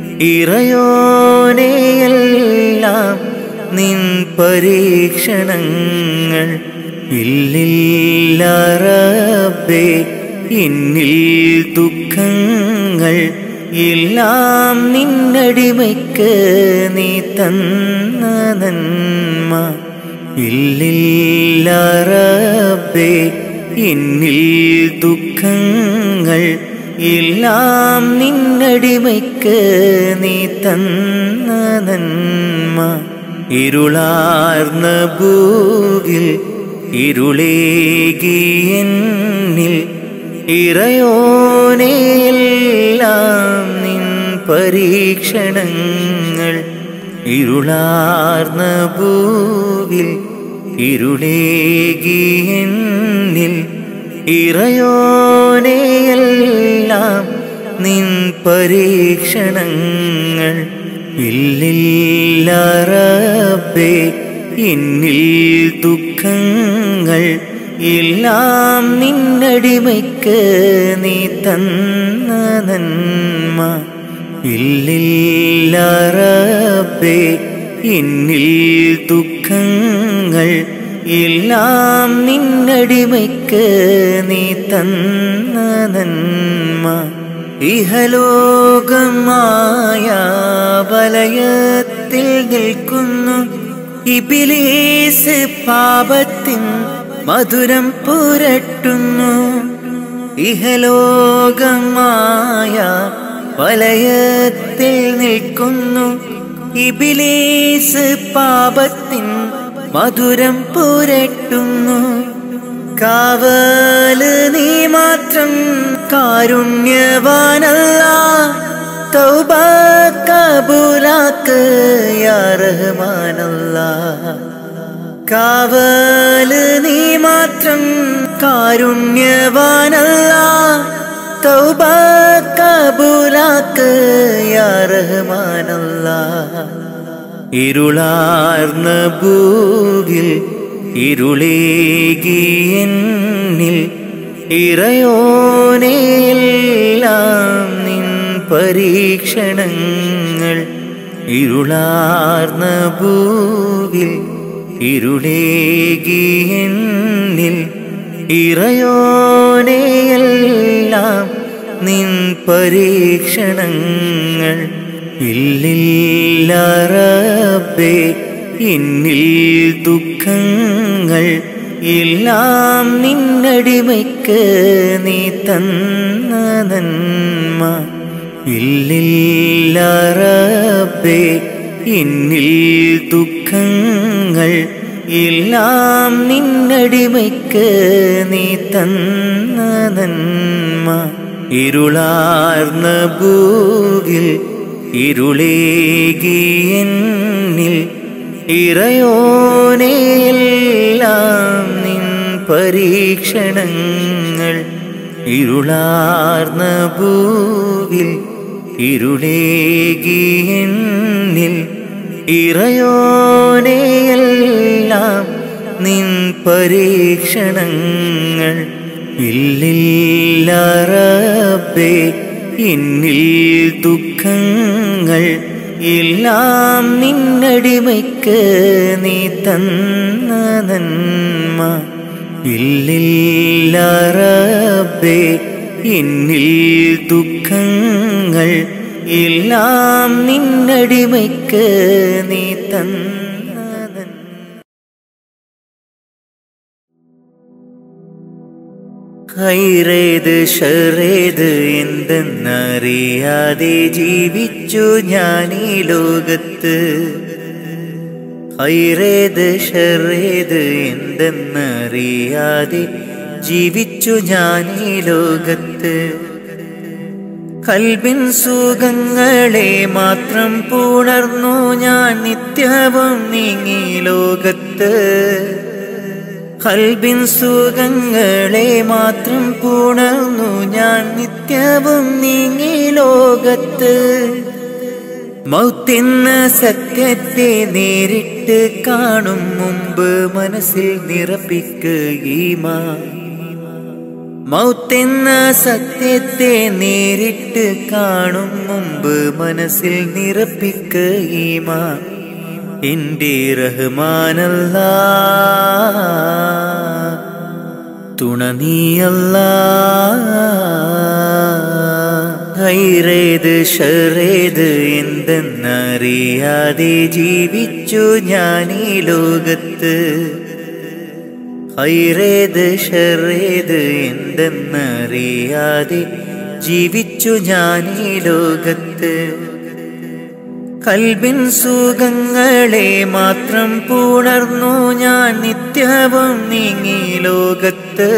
ഇറയോനെയെല്ലാം നിൻ പരീക്ഷണങ്ങൾ ഇല്ലില്ല റബ്ബേ എന്നിൽ ദുഃഖങ്ങൾ എല്ലാം നിന്നടിമയ്ക്ക് നീ തന്ന നന്മ ഇല്ലില്ല റബ്ബേ എന്നിൽ ദുഃഖങ്ങൾ എല്ലാം നിന്നടിമയ്ക്ക് നീ തന്ന നന്മ ഇരുളാർന്ന ഭൂവിൽ ഇരുളേകിയെന്നിൽ ഇറയോനെയെല്ലാം നിൻ പരീക്ഷണങ്ങൾ ഇരുളാർന്ന ഭൂവിൽ ഇരുളേകിയെന്നിൽ ഇറയോനെയെല്ലാം നിൻ പരീക്ഷണങ്ങൾ ഇല്ലില്ല റബ്ബേ എന്നിൽ ദുഃഖങ്ങൾ എല്ലാം നിന്നടിമയ്ക്ക് നീ തന്ന നന്മ ഇല്ലില്ല റബ്ബേ എന്നിൽ ദുഃഖങ്ങൾ എല്ലാം നിന്നടിമയ്ക്ക് നീ തന്ന നന്മ ഇഹലോകമായ വലയത്തിൽ നിൽക്കുന്നു ഇബിലീസ് പാപത്തിൻ മധുരം പുരട്ടുന്നു ഇഹലോകമായ വലയത്തിൽ നിൽക്കുന്നു ഇബിലീസ് പാപത്തിൻ മധുരം പുരട്ടുന്നു കാവല് നീ മാത്രം കാരുണ്യവാനല്ല തൗബ കബൂലാക്ക് യാ റഹ്മാനല്ല കാവല് നീ മാത്രം കാരുണ്യവാനല്ല തൗബ കബൂലാക്ക് യാ റഹ്മാനല്ല ഇരുളാർന്ന ഭൂവിൽ ഇരുളേകിയെന്നിൽ ഇറയോനെയെല്ലാം നിൻ പരീക്ഷണങ്ങൾ ഇരുളാർന്ന ഭൂവിൽ ഇരുളേകിയെന്നിൽ ഇറയോനെയെല്ലാം നിൻ പരീക്ഷണങ്ങൾ ഇല്ലില്ല റബ്ബേ എന്നിൽ ദുഃഖങ്ങൾ എല്ലാം നിന്നടിമയ്ക്ക് നീ തന്ന നന്മ ഇല്ലില്ല റബ്ബേ എന്നിൽ ദുഃഖങ്ങൾ എല്ലാം നിന്നടിമയ്ക്ക് നീ തന്ന നന്മ ഇരുളാർന്ന ഭൂവിൽ ഇരുളേകിയെന്നിൽ ഇറയോനെയെല്ലാം നിൻ പരീക്ഷണങ്ങൾ ഇരുളാർന്ന ഭൂവിൽ ഇരുളേകിയെന്നിൽ ഇറയോനെയെല്ലാം നിൻ പരീക്ഷണങ്ങൾ ഇല്ലില്ല റബ്ബേ എന്നിൽ ദുഃഖങ്ങൾ എല്ലാം നിന്നടിമയ്ക്ക് നീ തന്ന നന്മ ഇല്ലില്ല റബ്ബേ എന്നിൽ ദുഃഖങ്ങൾ എല്ലാം നിന്നടിമയ്ക്ക് നീ തന്ന നന്മ ഹൈറേത് ഷറേത് എന്തെന്നറിയാതെ ജീവിച്ചു ഞാൻ ഈ ലോകത്ത് ഹൈറേത് ഷറേത് എന്തെന്നറിയാതെ ജീവിച്ചു ഞാൻ ഈ ലോകത്ത് കൽബിൻ സുഖങ്ങളെ മാത്രം പുണർന്നു ഞാൻ നിത്യവും നീങ്ങി ലോകത്ത് കൽബിൻ സുഖങ്ങളെ മാത്രം പുണർന്നു ഞാൻ നിത്യവും നീങ്ങി ലോകത്ത് മൗത്തെന്ന സത്യത്തെ നേരിട്ട് കാണും മുമ്പ് മനസ്സിൽ നിറപ്പിക്കുകീമാ മൗത്തെന്ന സത്യത്തെ നേരിട്ട് കാണും മുമ്പ് മനസ്സിൽ നിറപ്പിക്കുകീമാ എന്റെ റഹ്മാനല്ല തുണ നീയല്ല ഹൈറേത് ഷറേത് എന്തെന്നറിയാതെ ജീവിച്ചു ഞാൻ ഈ ലോകത്ത് ഹൈറേത് ഷറേത് എന്തെന്നറിയാതെ ജീവിച്ചു ഞാൻ ഈ ലോകത്ത് കൽബിൻ സുഖങ്ങളെ മാത്രം പുണർന്നു ഞാൻ നിത്യവും നീങ്ങി ലോകത്ത്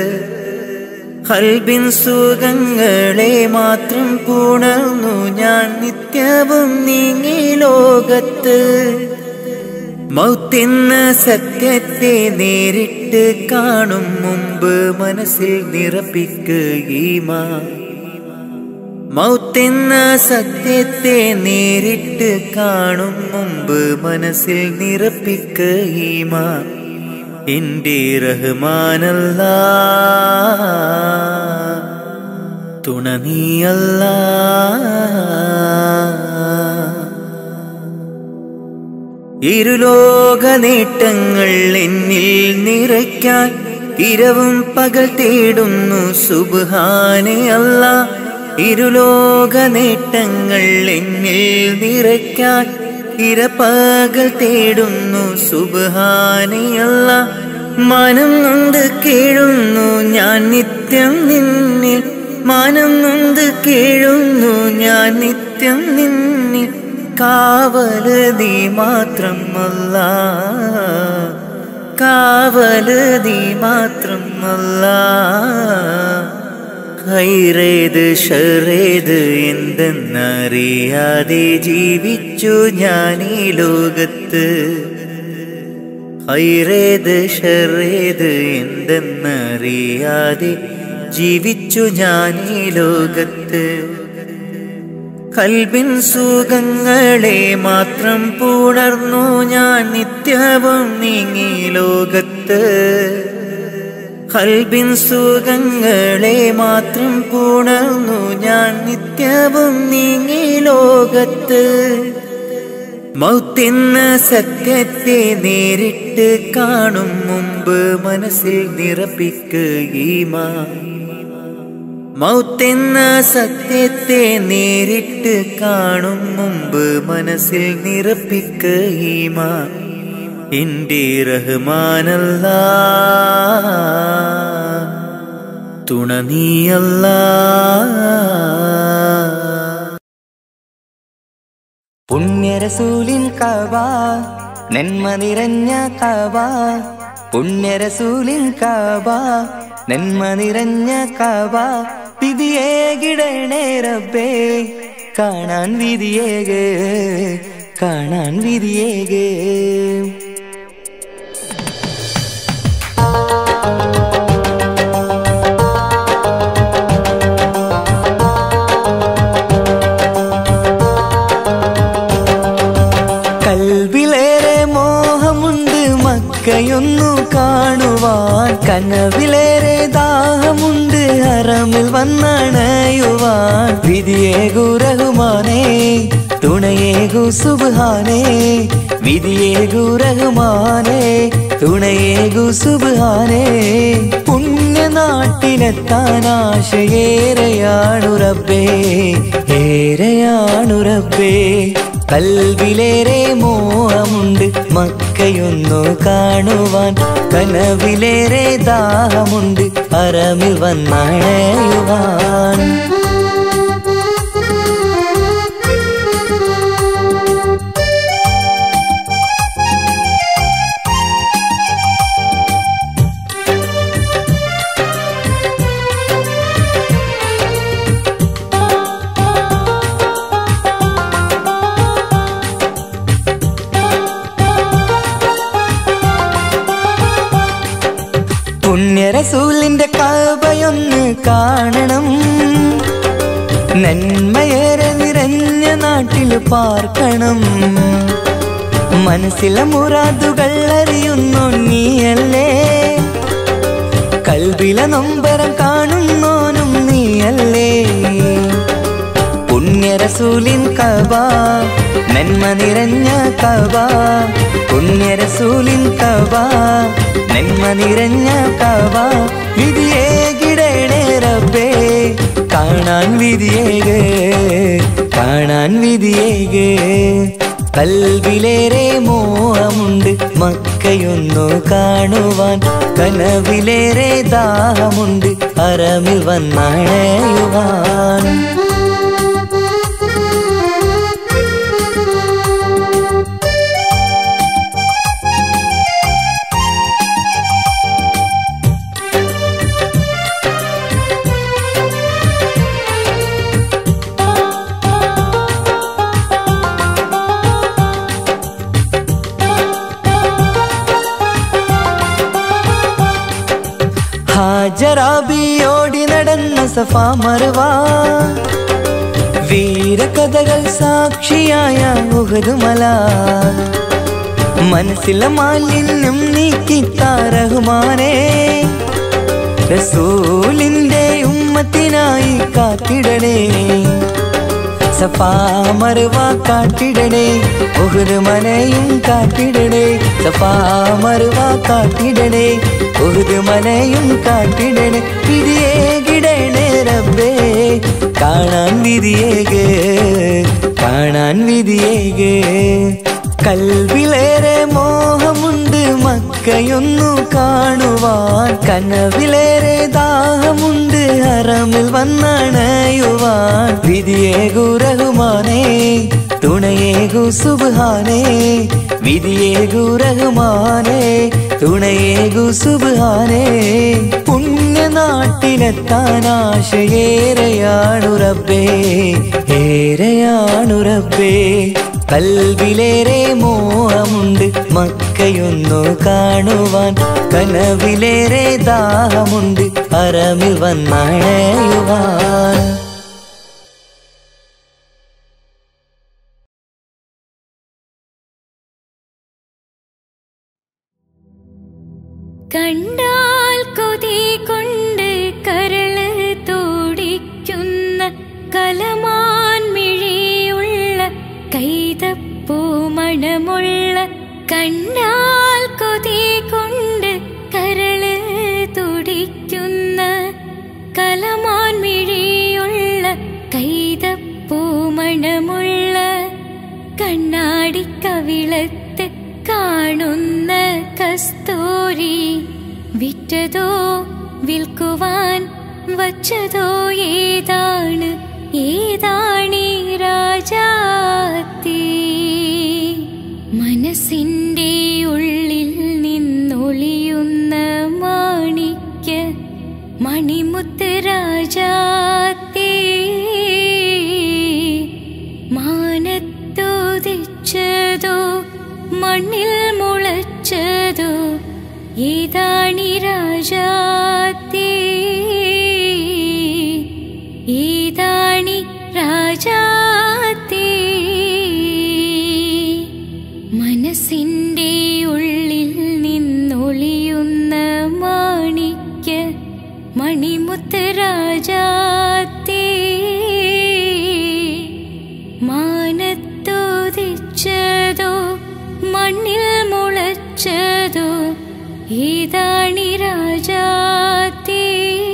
കൽബിൻ സുഖങ്ങളെ മാത്രം പുണർന്നു ഞാൻ നിത്യവും നീങ്ങി ലോകത്ത് മൗത്തെന്ന സത്യത്തെ നേരിട്ട് കാണും മുമ്പ് മനസ്സിൽ നിറപ്പിക്കുകീമാ മൗത്തെന്ന സത്യത്തെ നേരിട്ട് കാണും മുമ്പ് മനസ്സിൽ നിറപ്പിക്കുകീമാ എന്റെ റഹ്മാനല്ല തുണ നീയല്ല ഇരുലോക നേട്ടങ്ങൾ എന്നിൽ നിറയ്ക്കാൻ ഇരവും പകൽ തേടുന്നു സുബാനെ അല്ല ഇരുലോക നേട്ടങ്ങൾ എന്നിൽ നിറയ്ക്കാൻ ഇരപ്പകൽ തേടുന്നു സുബാനെ അല്ല മനം നൊന്ത് കേഴുന്നു ഞാൻ നിത്യം നിന്നിൽ മാനം നൊന്ത് കേഴുന്നു ഞാൻ നിത്യം നിന്നിൽ കാവല് നീ മാത്രം അല്ല കാവല് നീ മാത്രം അല്ല ഹൈറേത് ഷറേത് എന്തെന്നറിയാതെ ജീവിച്ചു ഞാൻ ഈ ലോകത്ത് ഹൈറേത് ഷറേത് എന്തെന്നറിയാതെ ജീവിച്ചു ഞാൻ ഈ ലോകത്ത് കൽബിൻ സുഖങ്ങളെ മാത്രം പുണർന്നു ഞാൻ നിത്യവും നീങ്ങി ലോകത്ത് കൽബിൻ സുഖങ്ങളെ മാത്രം പുണർന്നു ഞാൻ നിത്യവും നീങ്ങി ലോകത്ത് മൗത്തെന്ന സത്യത്തെ നേരിട്ട് കാണും മുമ്പ് മനസ്സിൽ നിറപ്പിക്കുകീമാ മൗത്തെന്ന സത്യത്തെ നേരിട്ട് കാണും മുമ്പ് മനസ്സിൽ നിറപ്പിക്കുകീമാ എന്റെ റഹ്മാനല്ല തുണ നീയല്ല പുണ്യരസൂലിൻ കവ നന്മ നിറഞ്ഞ കവ പുണ്യരസൂലിൻ കവ നന്മ നിറഞ്ഞ കവ വിധിയേകിടണേ റബ്ബേ കാണാൻ വിധിയേകേ കാണാൻ വിധിയേകേ കൽവിലേറെ മോഹമുണ്ട് മക്കയൊന്നു കനവിലേറെ ദാഹമുണ്ട് ഹറമിൽ വന്നണയുവാൻ വിധിയേകു റഹ്മാനേ തുണയേകു സുബ്ഹാനേ വിധിയേകു റഹ്മാനേ തുണയേകു സുബ്ഹാനേ പുണ്യനാട്ടിലെത്താൻ ആശയേറെയാണു റബ്ബേ ഏറെയാണു റബ്ബേ കൽവിലേറെ മോഹമുണ്ട് മക്കയൊന്നു കാണുവാൻ കനവിലേറെ ദാഹമുണ്ട് അറമിൽ വന്നണയുവാൻ പുണ്യരസൂലിന്റെ കബയൊന്ന് കാണണം നന്മയേറെ നിറഞ്ഞ നാട്ടിൽ പാർക്കണം മനസ്സിലെ മുറാദുകൾ അറിയുന്നു നീയല്ലേ കൽവിലെ നൊമ്പരം കാണുന്നോനും നീയല്ലേ പുണ്യരസൂലിൻ കബ നന്മ നിറഞ്ഞ കബ പുണ്യരസൂലിൻ കബ നന്മ നിറഞ്ഞ കബ വിധിയേ കിടണേ റബ്ബേ കാണാൻ വിധിയേക് കാണാൻ വിധിയേക് കൽവിലേറെ മോഹമുണ്ട് മക്കയൊന്നു കാണുവാൻ കനവിലേറെ ദാഹമുണ്ട് അറമിൽ വന്നണയുവാൻ ഹാജരാബിയോടി നടന്ന സഫാ മറുവ വീരകഥകൾ സാക്ഷിയായ ഉഹദുമല മനസ്സിലെ മാലിന്യം നീക്കിത്താറഹുമാനേ റസൂലിന്റെ ഉമ്മത്തിനായി കാത്തിടണേ സഫാ മറുവ കാട്ടിടണേ ഉഹുദ് മനയും കാട്ടിടണേ സഫാ മറുവ കാട്ടിടണേ ഉഹുദ് മനയും കാട്ടിടണേ വിധിയേ കിടണേ റബ്ബേ കാണാൻ വിധിയേകേ കാണാൻ വിധിയേകേ കൽവിലേറെ മോഹമുണ്ട് മക്കയൊന്നു കാണുവാൻ കനവിലേറെ ദാഹമുണ്ട് ഹറമിൽ വന്നണയുവാൻ വിധിയേകു റഹ്മാനേ തുണയേകു സുബ്ഹാനേ വിധിയേകു റഹ്മാനേ തുണയേകു സുബ്ഹാനേ പുണ്യനാട്ടിലെത്താൻ ആശയേറെയാണു റബ്ബേ ഏറെയാണു റബ്ബേ കൽവിലേറെ മോഹമുണ്ട് മക്കയൊന്നു കാണുവാൻ കനവിലേറെ ദാഹമുണ്ട് അറമിൽ വന്നണയുവാൻ കണ്ടാൽ കൊതി കൊണ്ട് കരള് തോടിക്കുന്ന കലമാൻ മിഴിയുള്ള കൈതപ്പൂ മണമുള്ള കണ്ടാൽ കൊതി കൊണ്ട് കരള് തുടിക്കുന്ന കലമാൻ മിഴിയുള്ള കൈതപ്പൂ മണമുള്ള കണ്ണാടിക്കവിളത്ത് കാണുന്ന കസ്തൂരി വിറ്റതോ വിൽക്കുവാൻ വച്ചതോ ഏതാണ് ഏതാണീ രാജാത്തി മനസ്സിൻ്റെ ഉള്ളിൽ നിന്നൊളിയുന്ന മാണിക്യ മണിമുത്ത് രാജാത്തേ മാനത്തോതിച്ചതോ മണ്ണിൽ മുളച്ചതോ ഏതാണി രാജാത്തേ ഏതാണി രാജാത്തേ മനസ്സിൻ്റെ ഉള്ളിൽ നിന്നൊളിയുന്ന മാണി ഈതാണി രാജാത്തി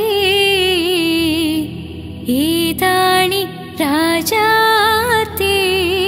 ഈതാണി രാജാത്തി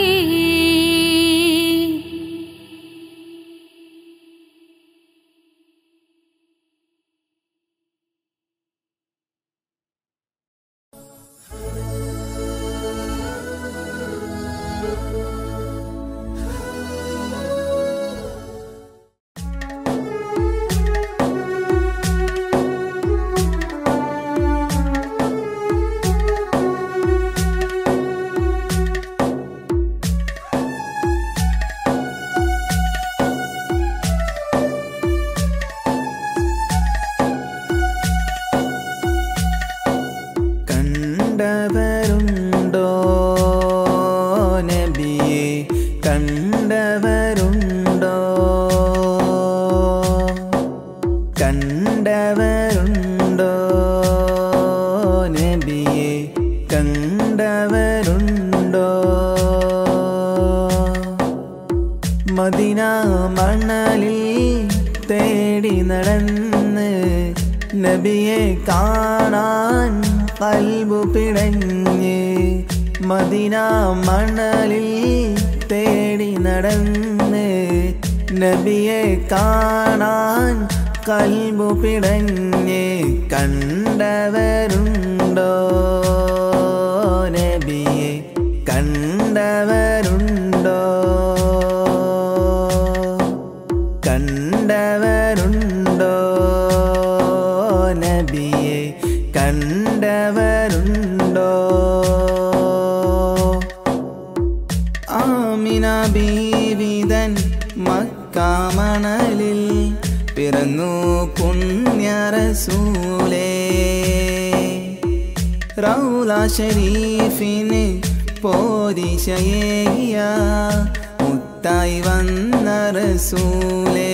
കണ്ടവരുണ്ടോ നബിയെ കണ്ടവരുണ്ടോ കണ്ടവരുണ്ടോ നബിയെ കണ്ടവരുണ്ടോ മദിന മണലിൽ തേടി നടന്ന് നബിയെ കാണാൻ കൽബു പിടഞ്ഞ് മദിന മണലിൽ തേടി നടന്ന് നബിയെ കാണാൻ കൽബു പിടഞ്ഞ് കണ്ടവരുണ്ടോ നബിയെ കണ്ടവരുണ്ടോ കണ്ടവരുണ്ടോ നബിയെ കണ്ടവരുണ്ടോ ആമിന ബീവിതൻ മക്കാമണലിൽ പിറന്നു പുണ്യറസൂലേ റൗല ഷരീഫിന് പോരിശയേയ മുത്തായി വന്ന റസൂലേ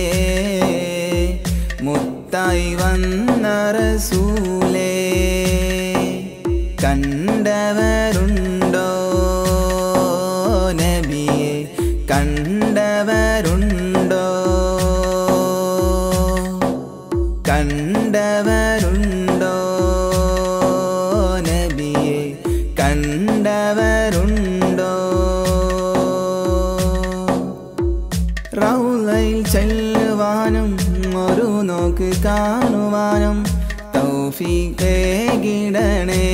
മുത്തായി വന്ന റസൂലേ കണ്ടവരുണ്ടോ നബിയെ കണ്ടവരുണ്ടോ കണ്ടവരുണ്ടോ നബിയെ കണ്ടവരുണ്ടോ റൗലയിൽ ചെല്ലുവാനും ഒരു നോക്ക് കാണുവാനും തൗഫീഖേ കിടണേ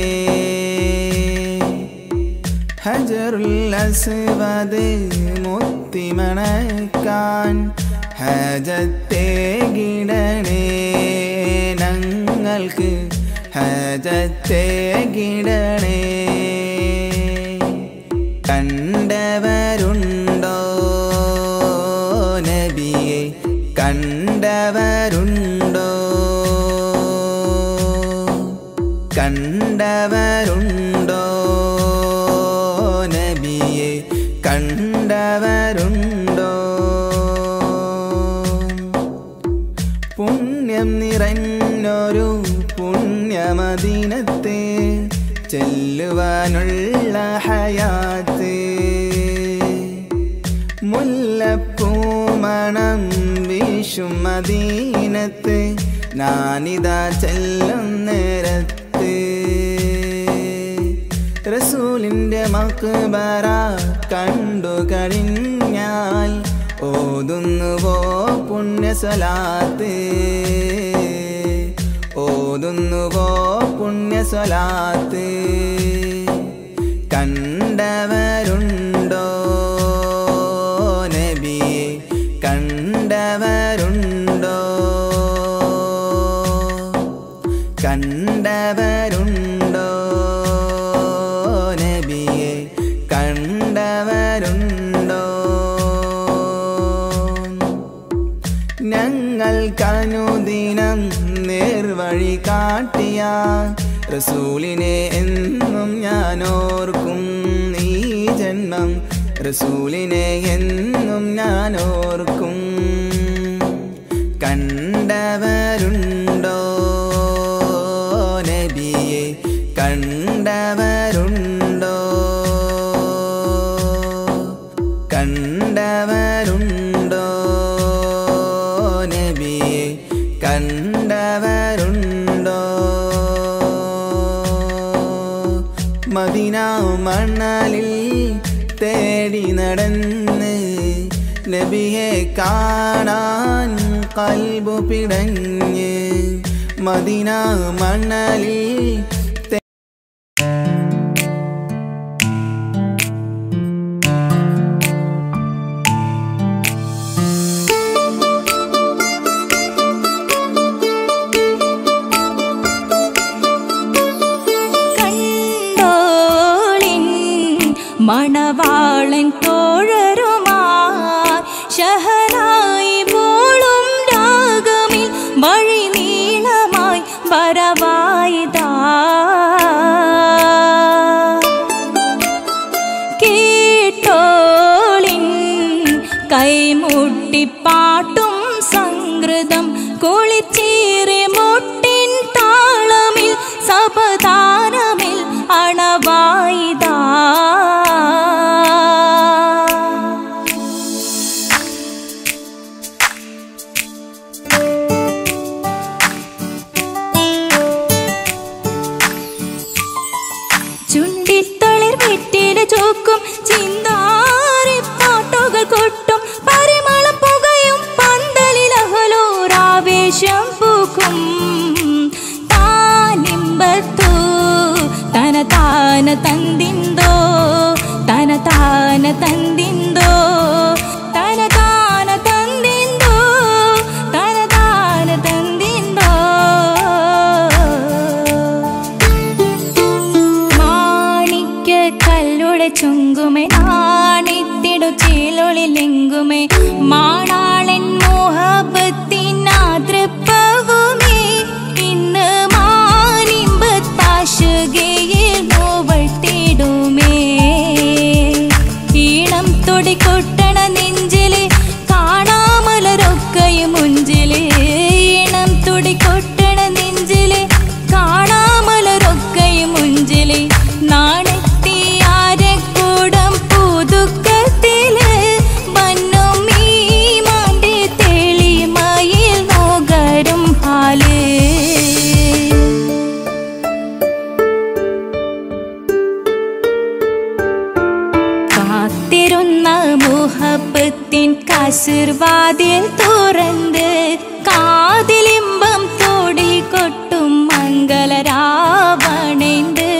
ഹജറുൽ അസ്വദ് മുത്തിമണക്കാൻ ഹജത്തെ കിടണേ ഞങ്ങൾക്ക് ഹജത്തെ കിടണേ കണ്ടവരുണ്ടോ നബിയെ കണ്ടവരുണ്ടോ കണ്ടവരുണ്ടോ നബിയെ കണ്ടവരുണ്ടോ പുണ്യം നിറഞ്ഞൊരു പുണ്യമദീനത്തെ ചെല്ലുവാനുള്ള ഹയാത്ത് മുല്ലപ്പൂമണം വീശും മദീനത്ത് ഞാനിതാ ചെല്ലും നേരത്ത് റസൂലിൻ്റെ മക്ബറ കണ്ടു കഴിഞ്ഞാൽ ഓതുന്നുവോ പുണ്യസ്വലാത്ത് ഓതുന്നുവോ പുണ്യസ്വലാത്ത് കണ്ടവരുണ്ടോ നബിയെ കണ്ടവരുണ്ടോ കണ്ടവരുണ്ടോ നബിയെ കണ്ടവരുണ്ടോ ഞങ്ങൾ കനുദിനം നേർവഴി കാട്ടിയ റസൂലിനെ എന്നും ഞാൻ ഓർക്കും ഈ ജന്മം റസൂലിനെ എന്നും ഞാൻ ഓർക്കും കണ്ടവരുണ്ടോ നബിയെ കണ്ടവരുണ്ടോ കണ്ടവരുണ്ടോ നബിയെ മണലിൽ തേടി നടന്ന് നബിയെ കാണാൻ കൽബു പിടഞ്ഞ് മദിന മണലിൽ തേ- കണ്ടോളിൻ മണവാളൻ തോഴരുമാ ഷഹനായി പോളും രാഗമിൽ വഴി നീളമായി വരവായിതാ കേട്ടോളിൻ കൈമുട്ടിപ്പാട്ടും സംഗൃതം കുളിച്ചേറി മുട്ടിൻ താളമിൽ സപതാരമിൽ അണവായിതാ ചുണ്ടിത്തളിർ വെറ്റില ചോക്കും ചിന്താരി പാട്ടുകൾ കൊട്ടും പരിമളം പുകയും പന്തലിൽ അഹലോരാവേശം പൂക്കും താനിമ്പത്തു തന താന തന്തിന്തോ തന താന തന്തിന്തോ തന താന തന്തിന്തോ തന താന തന്തിന്തോ മാണിക്യ കല്ലുടെ ചുങ്കുമേ നാണിത്തിടു ചേലൊളിലെങ്കുമേ മാണാളൻ മോഹബത്തിനാതൃപ്പവുമേ ഇന്ന് മാനിമ്പത്താശുകയിൽ നോവട്ടിടുമേ ഈണം തൊടിക്കൊട്ടണ നെഞ്ചില് കാണാമലരൊക്കെയും മുഞ്ചില് ഈണം തുടിക്കൊട്ടണ നെഞ്ചില് കാണാമലരൊക്കെയും മുഞ്ചില് നാണത്തിയാരക്കൂടം പുതുക്കത്തില് വന്നും ഈ മാന്റെ തെളിമയിൽ നോകരും ഹാല് കാത്തിരുന്ന മുഹബത്തിൻ കസിർവാതിൽ തുറന്ന് കാതിലിമ്പം തോടി കൊട്ടും മംഗളരാവണേന്ത്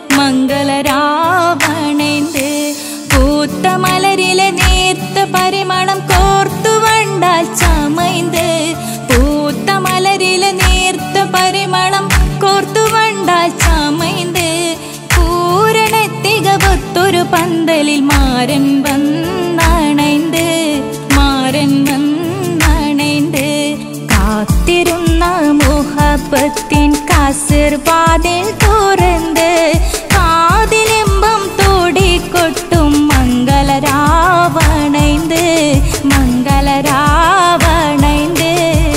മംഗളരാവണേന്ത് പൂത്ത മലരിലെ നേർത്ത പരിമളം കോർത്തു വണ്ടാൽ ചമൈന്ത് പൂത്ത മലരിലെ നേർത്ത പരിമളം കോർത്തു വണ്ടാൽ ചമൈന്ത് പൂരണത്തികവത്തൊരു പന്തലിൽ മാരൻ വന്നണൈന്ത് മാരൻ വന്നണൈന്ത് കാത്തിരുന്ന മുഹബത്തിൻ കസിർവാതിൽ തുറന്ന് കാതിലിമ്പം തോടിക്കൊട്ടും മംഗളരാവണൈന്ത് മംഗളരാവണൈന്ത്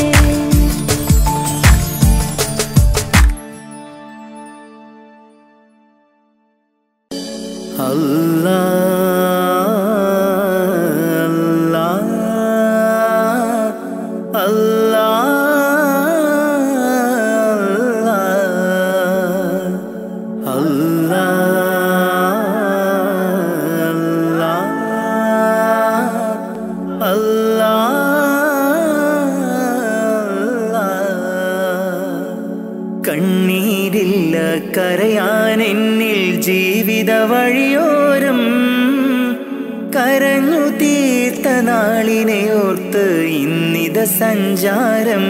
കണ്ണീരില്ല കരയാൻ എന്നിൽ ജീവിത വഴിയോരം കരഞ്ഞു തീർത്ത നാളിനെ ഓർത്ത് ഇന്നിത സഞ്ചാരം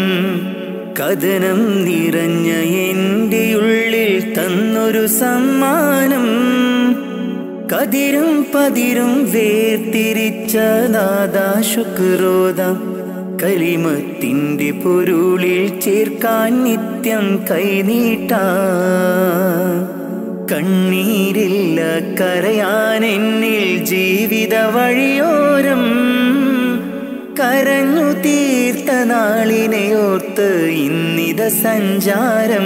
കഥനം നിറഞ്ഞ എൻ്റെ ഉള്ളിൽ തന്നൊരു സമ്മാനം കതിരും പതിരും വേർതിരിച്ച നാദാ ശുക്രോദം കലിമത്തിൻ്റെ പൊരുളിൽ ചേർക്കാൻ നിത്യം കൈനീട്ട കണ്ണീരില്ല കരയാൻ എന്നിൽ ജീവിത വഴിയോരം കരഞ്ഞു തീർത്ത നാളിനെ ഓർത്ത് ഇന്നിത സഞ്ചാരം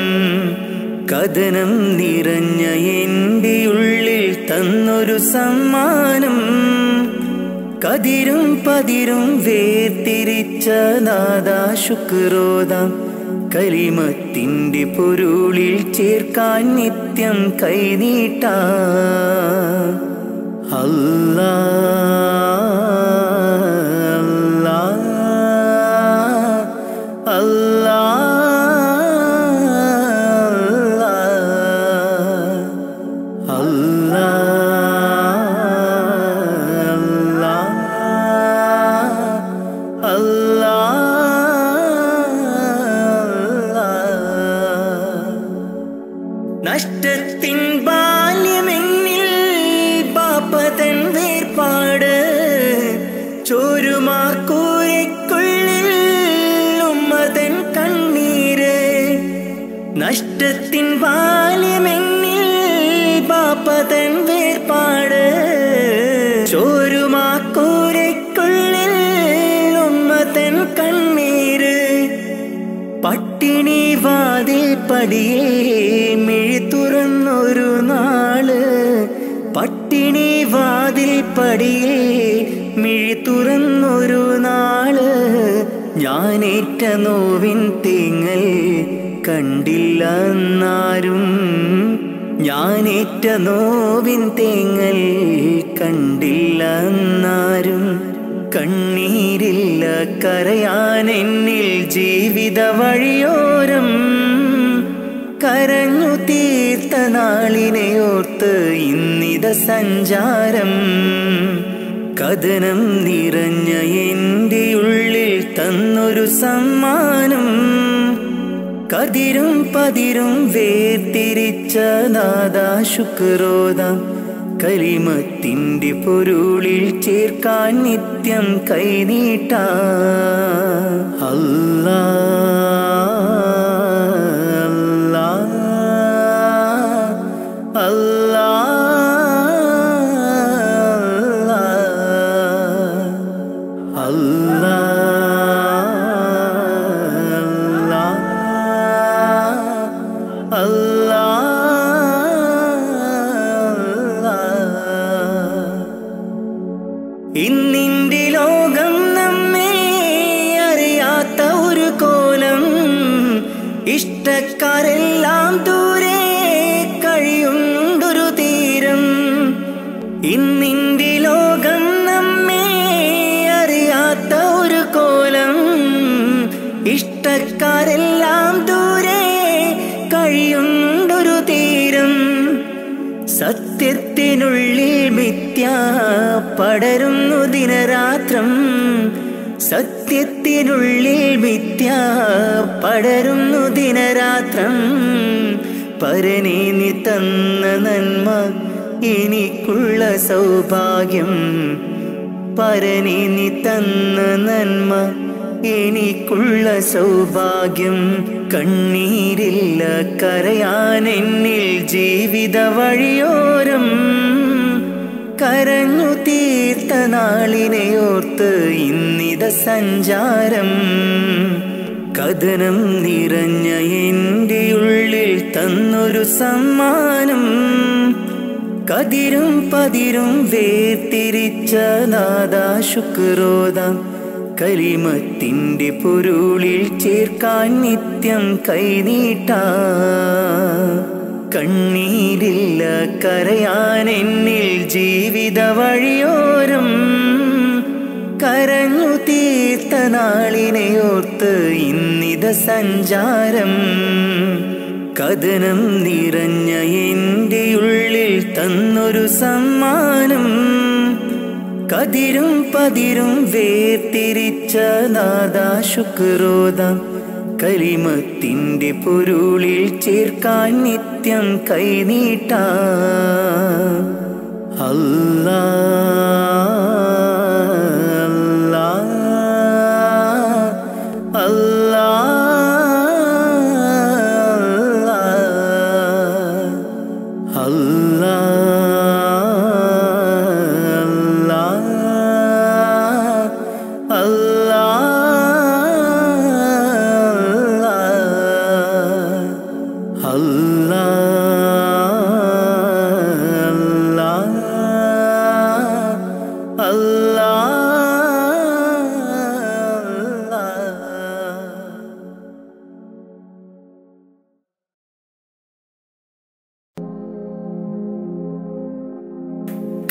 കഥനം നിറഞ്ഞ എൻ്റെ ഉള്ളിൽ തന്നൊരു സമ്മാനം കതിരും പതിരും വേർതിരിച്ച നാദാ ശുക്രോദം കലിമത്തിൻ്റെ പൊരുളിൽ ചേർക്കാൻ നിത്യം നിത്യം കൈനീട്ട അല്ലാ അല്ലാ അല്ലാ അല്ലാ അല്ലാ നഷ്ടത്തിൻ ബാല്യമെന്നിൽ പാപ്പതൻ വേർപാട് ചോരുമാക്കൂരയ്ക്കുള്ളിൽ ഉമ്മതൻ കണ്ണീര് നഷ്ടത്തിൻ ബാല്യമെന്നിൽ പാപ്പതൻ വേർപാട് ചോരുമാക്കൂരയ്ക്കുള്ളിൽ ഉമ്മതൻ കണ്ണീര് പട്ടിണി വാതിൽ പടിയേ മിഴി തുറന്നൊരു നാള് പട്ടിണി വാതിൽ പടിയേ മിഴി തുറന്നൊരു നാള് ഞാനേറ്റ നോവിൻ തേങ്ങൽ കണ്ടില്ല എന്നാരും ഞാനേറ്റ നോവിൻ തേങ്ങൽ കണ്ടില്ല എന്നാരും കണ്ണീരില്ല കരയാൻ എന്നിൽ ജീവിത വഴിയോരം കരഞ്ഞു തീർത്ത നാളിനെ ഓർത്ത് ഇന്നിത സഞ്ചാരം കഥനം നിറഞ്ഞ എൻ്റെ ഉള്ളിൽ തന്നൊരു സമ്മാനം കതിരും പതിരും വേർതിരിച്ച നാദാ ശുക്രോദാം കലിമത്തിൻ്റെ പൊരുളിൽ ചേർക്കാൻ നിത്യം കൈനീട്ട അല്ലാ അല്ലാ അല്ലാ അല്ലാ ഇന്നിന്റെ ലോകം നമ്മെ അറിയാത്ത ഒരു കോലം ഇഷ്ടക്കാരെല്ലാം ദൂരെ കഴിയുണ്ടൊരു തീരം ഇന്നിന്റെ ലോകം നമ്മെ അറിയാത്ത ഒരു കോലം ഇഷ്ടക്കാരെല്ലാം ദൂരെ കഴിയുണ്ടൊരു തീരം സത്യത്തിനുള്ളിൽ മിഥ്യ പടരുന്നു ദിനരാത്രം സത്യത്തിനുള്ളിൽ മിഥ്യ പടരുന്നു ദിനരാത്രം പരനെ നീ തന്ന നന്മ എനിക്കുള്ള സൗഭാഗ്യം പരനെ നീ തന്ന നന്മ എനിക്കുള്ള സൗഭാഗ്യം കണ്ണീരില്ല കരയാൻ എന്നിൽ ജീവിത വഴിയോരം കരഞ്ഞു തീർത്ത നാളിനെ ഓർത്ത് ഇന്നിത സഞ്ചാരം കഥനം നിറഞ്ഞ എൻ്റെ ഉള്ളിൽ തന്നൊരു സമ്മാനം കതിരും പതിരും വേർതിരിച്ച നാദാ ശുക്രോദാം കലിമത്തിൻ്റെ പൊരുളിൽ ചേർക്കാൻ നിത്യം കൈനീട്ട കണ്ണീരില്ല കരയാൻ എന്നിൽ ജീവിത വഴിയോരം കരഞ്ഞു തീർത്ത നാളിനെ ഓർത്ത് ഇന്നിത സഞ്ചാരം കഥനം നിറഞ്ഞ എൻ്റെ ഉള്ളിൽ തന്നൊരു സമ്മാനം കതിരും പതിരും വേർതിരിച്ച നാദാ ശുക്രോദാം കലിമത്തിൻ്റെ പൊരുളിൽ ചേർക്കാൻ നിത്യം കൈനീട്ട അല്ലാ അല്ലാ അല്ലാ അല്ലാ അല്ലാ അല്ലാ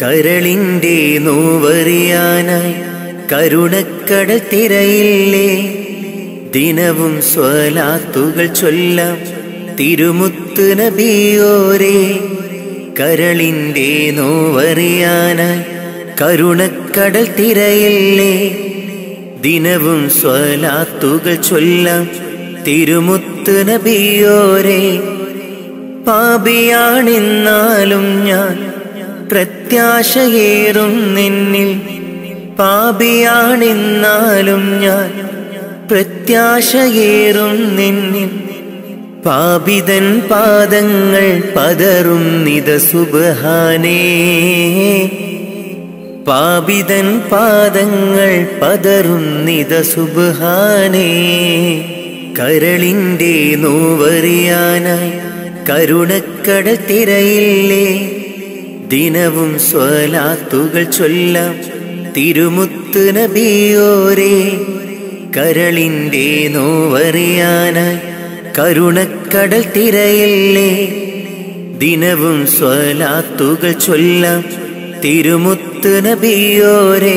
കരളിൻ്റെ നോവറിയാനായി കരുണക്കടൽ തിരയില്ലേ ദിനവും സ്വലാത്തുകൾ ചൊല്ലാം തിരുമുത്ത് നബിയോരേ കരളിൻ്റെ നോവറിയാനായി കരുണക്കടൽ തിരയില്ലേ ദിനവും സ്വലാത്തുകൾ ചൊല്ലാം തിരുമുത്ത് നബിയോരേ പാപിയാണെന്നാലും ഞാൻ പ്രത്യാശയേറും നിന്നിൽ പാപിയാണെന്നാലും ഞാൻ പ്രത്യാശയേറും നിന്നിൽ പാപിതൻ പാദങ്ങൾ പതറും നിത സുബഹാനേ പാപിതൻ പാദങ്ങൾ പതറും നിത സുബഹാനേ കരളിൻ്റെ നോവറിയാനായി കരുണക്കടൽ തിരയില്ലേ ദിനവും സ്വലാത്തുകൾ ചൊല്ലാം തിരുമുത്ത് നബിയോരേ കരളിൻ്റെ നോവറിയാനായി കരുണക്കടൽ തിരയില്ലേ ദിനവും സ്വലാത്തുകൾ ചൊല്ലാം തിരുമുത്ത് നബിയോരേ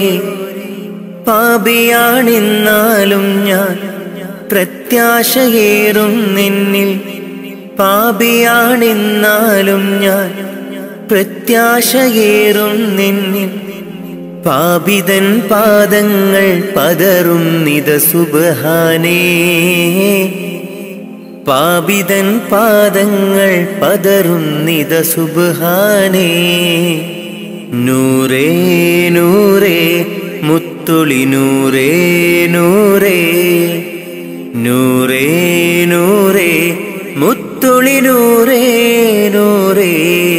പാപിയാണെന്നാലും ഞാൻ പ്രത്യാശയേറും നിന്നിൽ പാപിയാണെന്നാലും ഞാൻ പ്രത്യാശയേറും നിന്നിൽ പാപിതൻ പാദങ്ങൾ പതറും നിത സുബഹാനേ പാപിതൻ പാദങ്ങൾ പതറും നിത സുബഹാനേ നൂറേ നൂറേ മുത്തുളി നൂറേ നൂറേ നൂറേ നൂറേ മുത്തുളി നൂറേ നൂറേ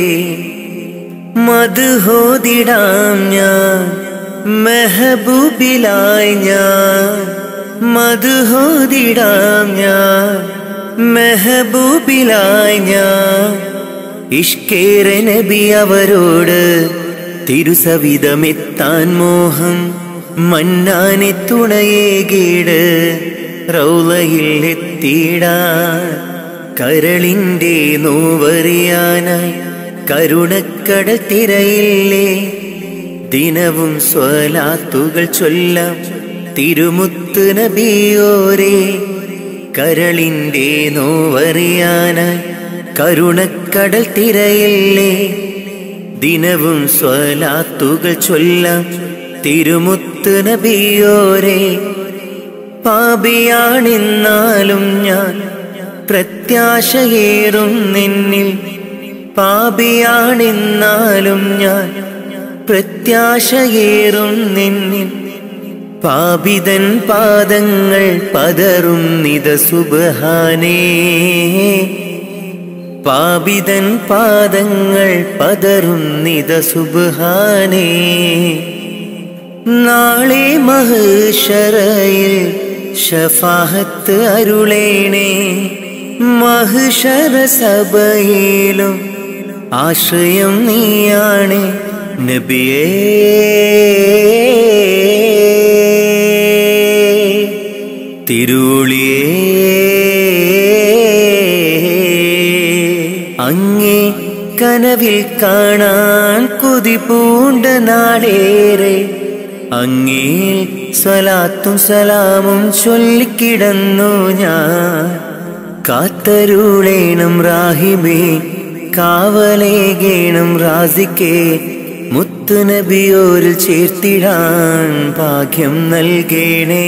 മധുഹോദിടാം ഞാൻ മെഹബൂബിലായി ഞാൻ മധുഹോദിടാം ഞാൻ മെഹബൂബിലായി ഞാൻ ഇഷ്കേറെ നബി അവരോട് തിരുസവിധമെത്താൻ മോഹം മന്നാനെ തുണയേകീട് റൗലയിൽ എത്തിയിടാൻ കരളിൻ്റെ നോവറിയാനായി കരുണക്കട തിരയില്ലേ ദിനവും സ്വലാത്തുകൾ ചൊല്ലാം തിരുമുത്ത് നബിയോരേ കരളിൻ്റെ നോവറിയാനായി കരുണക്കടൽ തിരയില്ലേ ദിനവും സ്വലാത്തുകൾ ചൊല്ലാം തിരുമുത്ത് നബിയോരേ പാപിയാണെന്നാലും ഞാൻ പ്രത്യാശയേറും നിന്നിൽ പാപിയാണെന്നാലും ഞാൻ പ്രത്യാശയേറും നിന്നിൽ പാപിതൻ പാദങ്ങൾ പതറും നിത സുബഹാനേ പാപിതൻ പാദങ്ങൾ പതറും നിത സുബഹാനേ നാളെ മഹുഷറയിൽ ഷഫാഹത്ത് അരുളേണേ മഹുഷറ സഭയിലും ആശ്രയം നീയാണ് നബിയേ തിരുളിയേ അങ്ങേ കനവിൽ കാണാൻ കൊതി പൂണ്ട നാടേറെ അങ്ങേ സ്വലാത്തും സലാമും ചൊല്ലിക്കിടന്നു ഞാൻ കാത്തരുളേണം റാഹിബേ കാവലേകേണം റാസിക്കേ മുത്തുനബിയോരിൽ ചേർത്തിടാൻ ഭാഗ്യം നൽകേണേ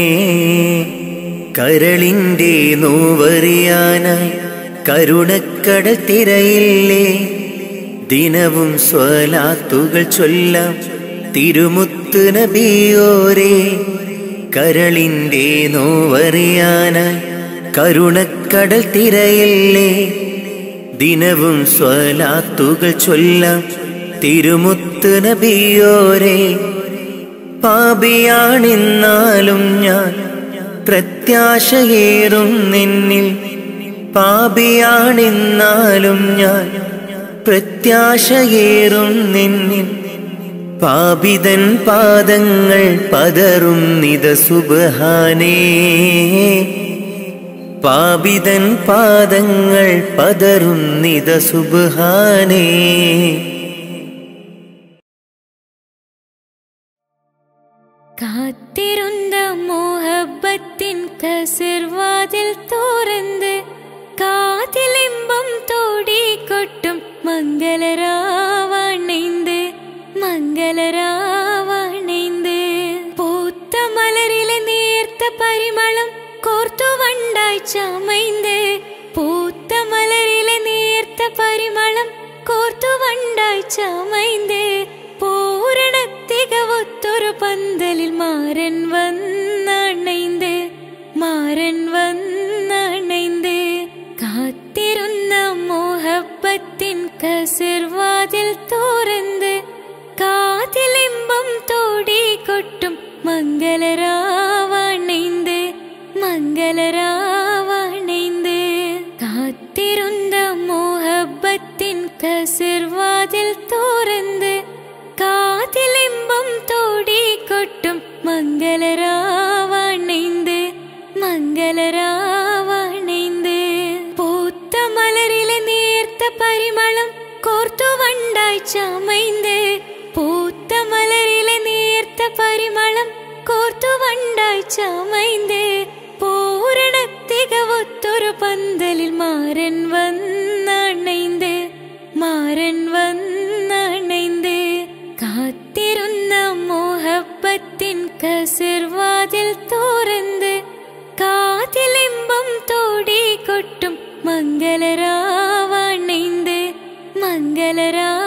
കരളിൻ്റെ നോവറിയാനായി കരുണക്കട തിരയില്ലേ ദിനവും സ്വലാത്തുകൾ ചൊല്ലാം തിരുമുത്ത് നബിയോരേ കരളിൻ്റെ നോവറിയാനായി കരുണക്കടൽ തിരയില്ലേ ദിനവും സ്വലാത്തുകൾ ചൊല്ലാം തിരുമുത്ത് നബിയോരേ പാപിയാണെന്നാലും ഞാൻ പ്രത്യാശയേറും നിന്നിൽ പാപിയാണെന്നാലും ഞാൻ പ്രത്യാശയേറും നിന്നിൽ പാപിതൻ പാദങ്ങൾ പതറും നിത സുബഹാനേ പാപിതൻ പാദങ്ങൾ പതറും നിത സുബഹാനേ കാത്തിരുന്ന മോഹബത്തിൻ കസിർവാതിൽ തുറന്ന് കാതിലിമ്പം തോടിക്കൊട്ടും മംഗളരാവണൈந்து മംഗളരാവണൈந்து പൂത്ത മലരിലെ നേർത്ത പരിമളം കോർത്തു വണ്ടായി ചമൈந்து പൂത്ത മലരിലെ നേർത്ത പരിമളം കോർത്തു വണ്ടായി ചമൈந்து പൂരണ തികവൊത്തൊരു പന്തലിൽ മാരൻ വന്നണൈந்து മാരൻ വന്നണൈந்து കാത്തിരുന്ന മോഹബത്തിൻ കസിർവാതിൽ തുറന്ന് കാതിലിമ്പം തോടിക്കൊട്ടും മംഗളരാവണൈந்து മംഗളരാവണൈந்து കാത്തിരുന്ന മോഹബത്തിൻ കസിർവാതിൽ തുറന്ന് കാതിലിമ്പം തോടിക്കൊട്ടും മംഗളരാവണൈந்து മംഗളരാവണൈந்து പൂത്ത മലരിലെ നേർത്ത പരിമളം കോർത്തു വണ്ടായി ചമൈந்து പൂത്ത മലരിലെ നേർത്ത പരിമളം കോർത്തു വണ്ടായി ചമൈந்து പൂരണ തികവൊത്തൊരു പന്തലിൽ മാരൻ വന്നണൈந்து മാരൻ വന്നണൈந்து കാത്തിരുന്ന മോഹബത്തിൻ കസിർവാതിൽ തുറന്ന് കാതിലിമ്പം തോടിക്കൊട്ടും മംഗളരാവണൈந்து മംഗളരാ